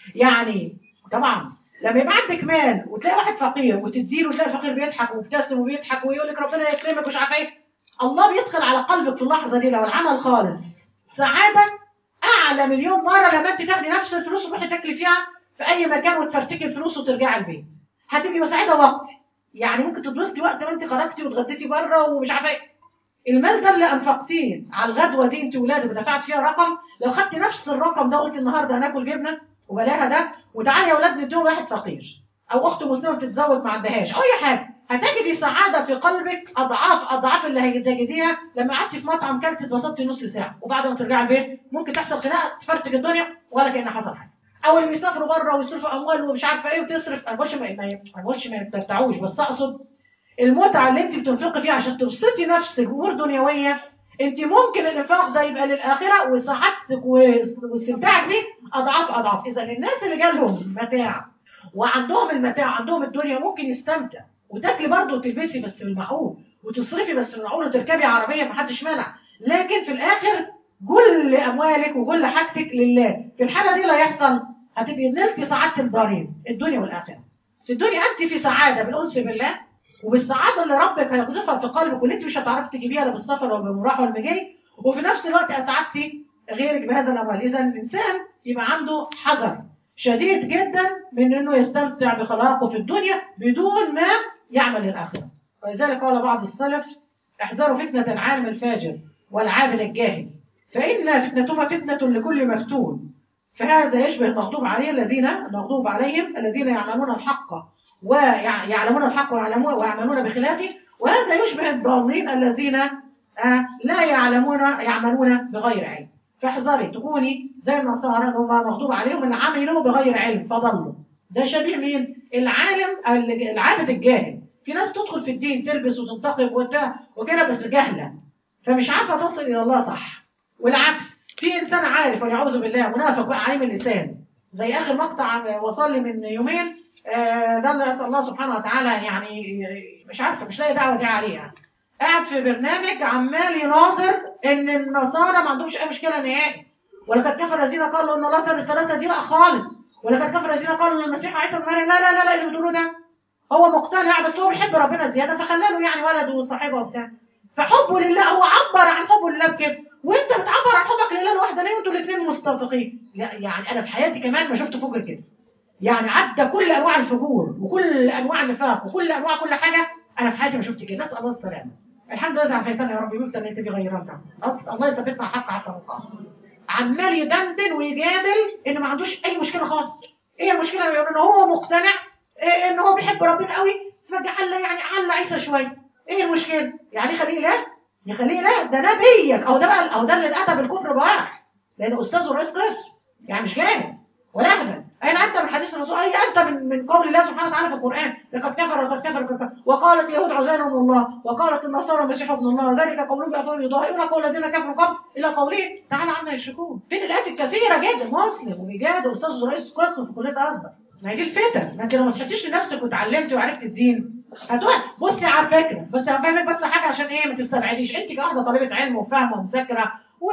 يعني طبعا لما يبقى عندك مال وتلاقي واحد فقير وتديله وتلاقي الفقير بيضحك ومبتسم وبيضحك ويقول لك ربنا يكرمك ومش عارف ايه الله بيدخل على قلبك في اللحظة دي لو العمل خالص سعادة أعلى مليون مرة لما أنت تاخدي نفس الفلوس وتروحي تاكلي فيها في أي مكان وتفرتكي الفلوس وترجعي البيت هتبقي سعيدة وقت يعني ممكن تتبسطي وقت ما أنت خرجتي واتغديتي بره ومش عارفه ايه المال ده اللي انفقتيه على الغدوه دي انت ولادك ودفعت فيها رقم لو خدت نفس الرقم ده قلت النهارده هناكل جبنه وبلاها ده وتعالي يا اولاد نديه واحد فقير او اخت مسلمه بتتزوج ما عندهاش او اي حاجه هتجدي سعاده في قلبك اضعاف اضعاف اللي هتجديها لما قعدتي في مطعم كلت اتبسطتي نص ساعه وبعد ما ترجعي البيت ممكن تحصل خناقه تفرتك الدنيا ولا كان حصل حاجه او اللي بيسافروا بره ويصرفوا اموال ومش عارفه ايه وتصرف انا بقولش ما ما بقولش ما يتمتعوش بس اقصد المتعه اللي انت بتنفقي فيها عشان تبسطي نفسك امور دنيويه انت ممكن الانفاق ده يبقى للاخره وسعادتك واستمتاعك بيه اضعاف اضعاف اذا الناس اللي جالهم متاع وعندهم المتاع عندهم الدنيا ممكن يستمتع وتاكلي برضه وتلبسي بس بالمعقول وتصرفي بس بالمعقول وتركبي عربيه ما حدش منع لكن في الاخر كل اموالك وكل حاجتك لله في الحاله دي لا يحصل هتبقي نلتي سعاده الدارين الدنيا والاخره في الدنيا انت في سعاده بالانس بالله وبالسعاده اللي ربك هيقذفها في قلبك واللي انت مش هتعرفي تجيبيها لا بالسفر ولا بالمراح ولا بالمجي وفي نفس الوقت اسعدتي غيرك بهذا الاموال اذا الانسان يبقى عنده حذر شديد جدا من انه يستمتع بخلاقه في الدنيا بدون ما يعمل للاخره ولذلك قال بعض السلف احذروا فتنه العالم الفاجر والعابد الجاهل فان فتنتهما فتنه لكل مفتون فهذا يشبه المغضوب عليه الذين المغضوب عليهم الذين يعملون الحق ويعلمون الحق ويعلمون ويعملون بخلافه وهذا يشبه الضالين الذين لا يعلمون يعملون بغير علم فاحذري تكوني زي النصارى اللي هم مغضوب عليهم اللي عملوا بغير علم فضلوا ده شبيه مين العالم العابد الجاهل في ناس تدخل في الدين تلبس وتنتقب وكده بس جهله فمش عارفه تصل الى الله صح والعكس في انسان عارف والعياذ بالله منافق بقى عليم اللسان زي اخر مقطع وصل لي من يومين ده اللي اسال الله سبحانه وتعالى يعني مش عارفه مش لاقي دعوه دي عليها قاعد في برنامج عمال يناظر ان النصارى ما عندهمش اي مشكله نهائي ولقد كفر الذين قالوا ان الله ثالث الثلاثه دي لا خالص ولقد كفر الذين قالوا ان المسيح عيسى ابن مريم لا لا لا لا اللي بتقولوه ده هو مقتنع بس هو بيحب ربنا زياده فخلاله يعني ولد وصاحبه وبتاع فحبه لله هو عبر عن حبه لله بكده وانت بتعبر عن حبك لله لوحده ليه وانتوا الاثنين مستفقين يعني انا في حياتي كمان ما شفت فجر كده يعني عدى كل انواع الفجور وكل انواع النفاق وكل انواع كل حاجه انا في حياتي ما شفت كده نسال الله السلامه الحمد لله اذا عافيتنا يا رب يمكن ان تبي غيرنا الله يثبتنا حق حتى نلقاه عمال يدندن ويجادل ان ما عندوش اي مشكله خالص ايه المشكله ان هو مقتنع إيه ان هو بيحب ربنا قوي فجعل يعني على عيسى شويه ايه المشكله يعني خليه لا يخليه لا ده نبيك او ده بقى او ده اللي اتى بالكفر بقى لان استاذه رئيس قسم يعني مش جاهل ولا اهبل أين أنت من حديث الرسول؟ أين أنت من من قول الله سبحانه وتعالى في القرآن؟ لقد كفر لقد كفر لقد كفر وقالت اليهود عزير ابن الله وقالت النصارى المسيح ابن الله ذلك قولهم بأفواههم يضاهئون قول الذين كفروا قبل إلى قوله تعالى عما يشركون. فين الآيات الكثيرة جدا مسلم وبيجاد وأستاذ رئيس قسم في كلية أزهر. ما هي دي الفتن، ما أنت لو ما صحيتيش لنفسك وتعلمتي وعرفت الدين هتقول بصي على فكرة بس هفهمك بس حاجة عشان إيه ما تستبعديش، أنت كواحدة طالبة علم وفاهمة ومذاكرة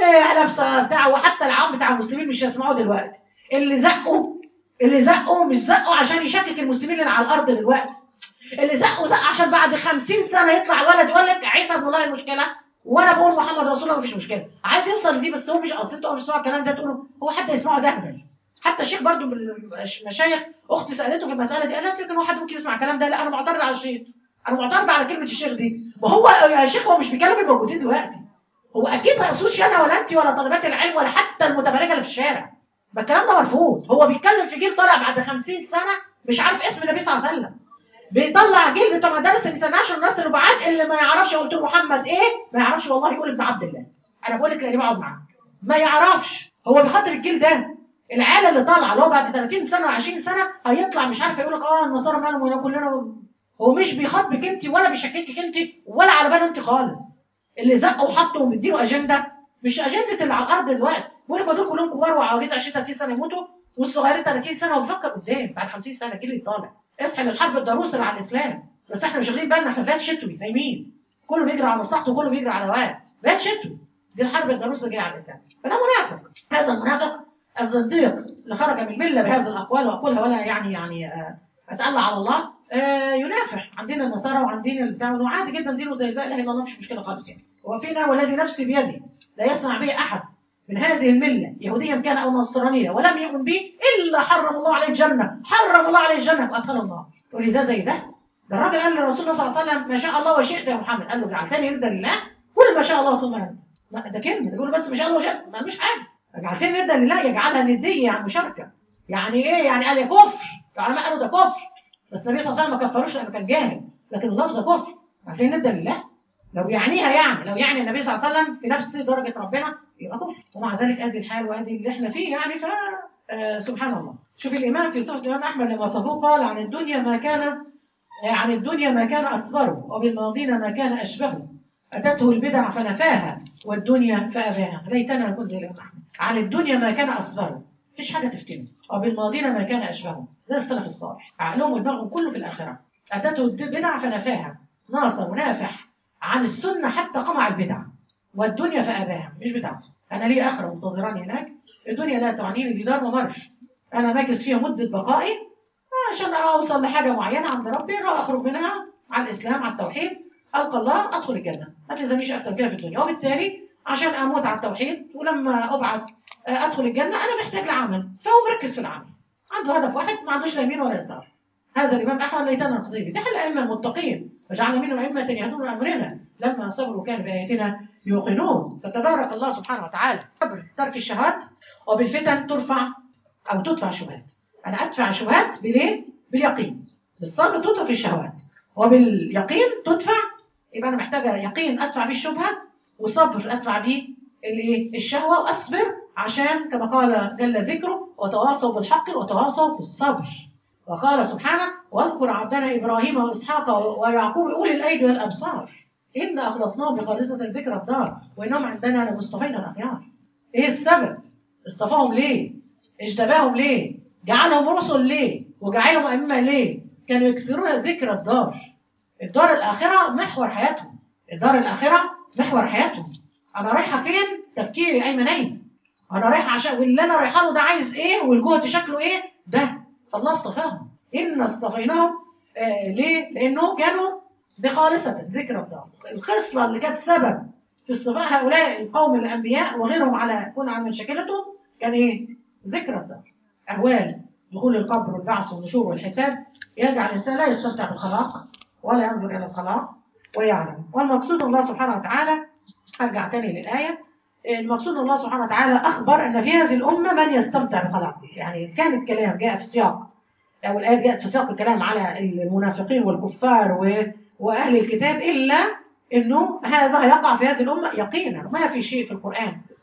ولابسة بتاع وحتى العام بتاع المسلمين مش هيسمعوا دلوقتي. اللي زقوا اللي زقوا مش زقوا عشان يشكك المسلمين اللي على الارض دلوقتي اللي زقوا زق عشان بعد خمسين سنه يطلع ولد يقول لك عيسى ابن الله المشكله وانا بقول محمد رسول الله مفيش مشكله عايز يوصل لدي بس هو مش اصل انتوا بتسمعوا الكلام ده تقولوا هو حتى يسمعه ده هبل حتى الشيخ برضو من المشايخ اختي سالته في المساله دي قال لا سيبك ان هو حد ممكن يسمع الكلام ده لا انا معترض على الشيخ انا معترض على كلمه الشيخ دي ما هو يا شيخ هو مش بيكلم الموجودين دلوقتي هو اكيد ما يقصدش انا ولا انت ولا طالبات العلم ولا حتى المتبرجه اللي في الشارع ما الكلام ده مرفوض هو بيتكلم في جيل طالع بعد 50 سنه مش عارف اسم النبي صلى الله عليه وسلم بيطلع جيل بتوع مدارس الانترناشونال الناس اللي بعاد اللي ما يعرفش قلت له محمد ايه ما يعرفش والله يقول ابن عبد الله انا بقول لك لاني بقعد معاه ما يعرفش هو بيخاطر الجيل ده العيال اللي طالعه اللي هو بعد 30 سنه 20 سنه هيطلع مش عارف يقول لك اه النصارى مالهم ولا كلنا هو مش بيخاطبك انت ولا بيشككك انت ولا على باله انت خالص اللي زقه وحطه ومديله اجنده مش اجنده اللي على الارض دلوقتي بيقول لك دول كلهم كبار وعواجيز 20 30 سنه يموتوا والصغيرين 30 سنه وبيفكر قدام بعد 50 سنه الجيل اللي طالع اصحى للحرب الضروس اللي على الاسلام بس احنا مش واخدين بالنا احنا فات شتوي نايمين كله بيجري على مصلحته وكله بيجري على واد فات شتوي دي الحرب الضروس اللي جايه على الاسلام فده منافق هذا المنافق الزنديق اللي خرج من المله بهذه الاقوال واقولها ولا يعني يعني آه اتألى على الله آه ينافح عندنا النصارى وعندنا البتاع وعادي جدا دينه زي لا اله الا الله مفيش مشكله خالص يعني وفينا والذي نفسي بيده لا يسمع به احد من هذه المله يهوديا كان او نصرانيا ولم يؤمن به الا حرم الله عليه الجنه حرم الله عليه الجنه وادخله النار تقول لي ده زي ده ده الراجل قال للرسول صلى الله عليه وسلم ما شاء الله وشئت يا محمد قال له جعلتني ندا لله كل ما شاء الله ثم انت لا ده كلمه بيقول بس ما شاء الله وشئت ما مش حاجه جعلتني ندا لله يجعلها نديه يعني مشاركه يعني ايه يعني قال يا كفر العلماء قالوا ده كفر بس النبي صلى الله عليه وسلم ما كفروش لانه كان جاهل لكن اللفظه كفر جعلتني ندا لله لو يعنيها يعني لو يعني النبي صلى الله عليه وسلم في نفس درجه ربنا يبقى كفر ومع ذلك ادي الحال وادي اللي احنا فيه يعني ف آه سبحان الله شوف الامام في صحه الامام احمد لما وصفوه قال عن الدنيا ما كان عن الدنيا ما كان اصبره وبالماضين ما كان اشبهه اتته البدع فنفاها والدنيا فاباها ليتنا نكون زي الامام احمد عن الدنيا ما كان اصبره مفيش حاجه تفتنه وبالماضين ما كان اشبهه زي السلف الصالح عقلهم ودماغهم كله في الاخره اتته البدع فنفاها ناصر ونافح عن السنه حتى قمع البدع والدنيا فاباها مش بتاعته انا لي اخره منتظراني هناك الدنيا لا تعنيني جدار ومرش انا ماكس فيها مده بقائي عشان اوصل لحاجه معينه عند ربي اخرج منها على الاسلام على التوحيد القى الله ادخل الجنه ما تلزمنيش اكتر كده في الدنيا وبالتالي عشان اموت على التوحيد ولما ابعث ادخل الجنه انا محتاج لعمل فهو مركز في العمل عنده هدف واحد ما عندوش لا يمين ولا يسار هذا الامام احمد ليتنا نقضي به ده الائمه المتقين وجعلنا منهم ائمه يهدون امرنا لما صبروا كان باياتنا يوقنون فتبارك الله سبحانه وتعالى صبر ترك الشهوات وبالفتن ترفع او تدفع الشبهات انا ادفع الشبهات بالايه باليقين بالصبر تترك الشهوات وباليقين تدفع يبقى انا محتاجه يقين ادفع بيه الشبهه وصبر ادفع بيه الايه الشهوه واصبر عشان كما قال جل ذكره وتواصوا بالحق وتواصوا بالصبر وقال سبحانه واذكر عبدنا ابراهيم واسحاق ويعقوب اولي الايدي والابصار ان اخلصناهم بخالصه ذكر الدار وانهم عندنا لمصطفين الاخيار ايه السبب اصطفاهم ليه اجتباهم ليه جعلهم رسل ليه وجعلهم ائمه ليه كانوا يكثرون ذكر الدار الدار الاخره محور حياتهم الدار الاخره محور حياتهم انا رايحه فين تفكيري ايمن ايمن انا رايحه عشان واللي انا رايحه له ده عايز ايه والجهد شكله ايه ده فالله اصطفاهم ان اصطفيناهم آه ليه لانه كانوا بخالصه ذكر الدار الخصله اللي كانت سبب في اصطفاء هؤلاء القوم الانبياء وغيرهم على كون عن مشاكلتهم كان ايه ذكر الدار اهوال دخول القبر والبعث والنشور والحساب يجعل الانسان لا يستمتع بالخلاق ولا ينظر الى الخلاق ويعلم والمقصود الله سبحانه وتعالى ارجع تاني للايه المقصود الله سبحانه وتعالى اخبر ان في هذه الامه من يستمتع بخلاقه يعني كان الكلام جاء في سياق او الايات جاءت في سياق الكلام على المنافقين والكفار و... واهل الكتاب الا انه هذا يقع في هذه الامه يقينا ما في شيء في القران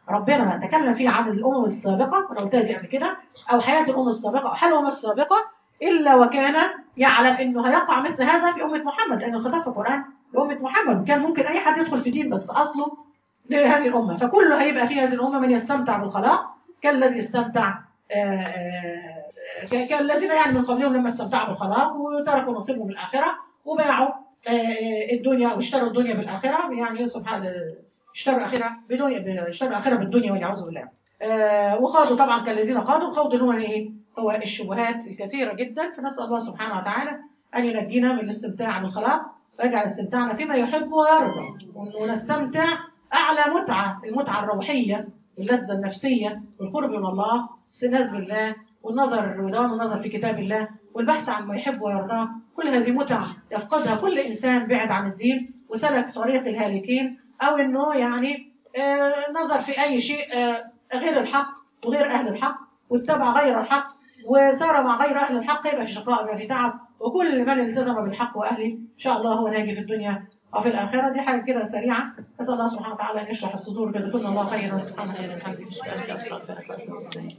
ربنا تكلم فيه عن الامم السابقه انا قلتها دي قبل كده او حياه الامم السابقه او حال الامم السابقه الا وكان يعلم انه هيقع مثل هذا في امه محمد لان الخطاب في القران لامه محمد كان ممكن اي حد يدخل في دين بس اصله لهذه الامه فكل هيبقى في هذه الامه من يستمتع بالخلاق كالذي استمتع آه، آه، كالذين يعني من قبلهم لما استمتعوا بالخلاق وتركوا نصيبهم الاخره وباعوا آه، الدنيا واشتروا الدنيا بالاخره يعني سبحان اشتروا الاخره بدنيا اشتروا الاخره بالدنيا والعياذ بالله آه، وخاضوا طبعا كالذين خاضوا الخوض اللي هو ايه؟ هو الشبهات الكثيره جدا فنسال الله سبحانه وتعالى ان ينجينا من الاستمتاع بالخلاق ويجعل استمتاعنا فيما يحب ويرضى ونستمتع اعلى متعه المتعه الروحيه واللذه النفسيه والقرب من الله السناز بالله والنظر ودوام النظر في كتاب الله والبحث عن ما يحب ويرضاه كل هذه متع يفقدها كل انسان بعد عن الدين وسلك طريق الهالكين او انه يعني آه، نظر في اي شيء آه، غير الحق وغير اهل الحق واتبع غير الحق وسار مع غير اهل الحق يبقى في شقاء يبقى في تعب وكل من التزم بالحق واهله ان شاء الله هو ناجي في الدنيا وفي الاخره دي حاجه كده سريعه نسال الله سبحانه وتعالى ان يشرح الصدور جزاكم الله خيرا سبحانه وتعالى الحمد لله استغفرك واتوب اليك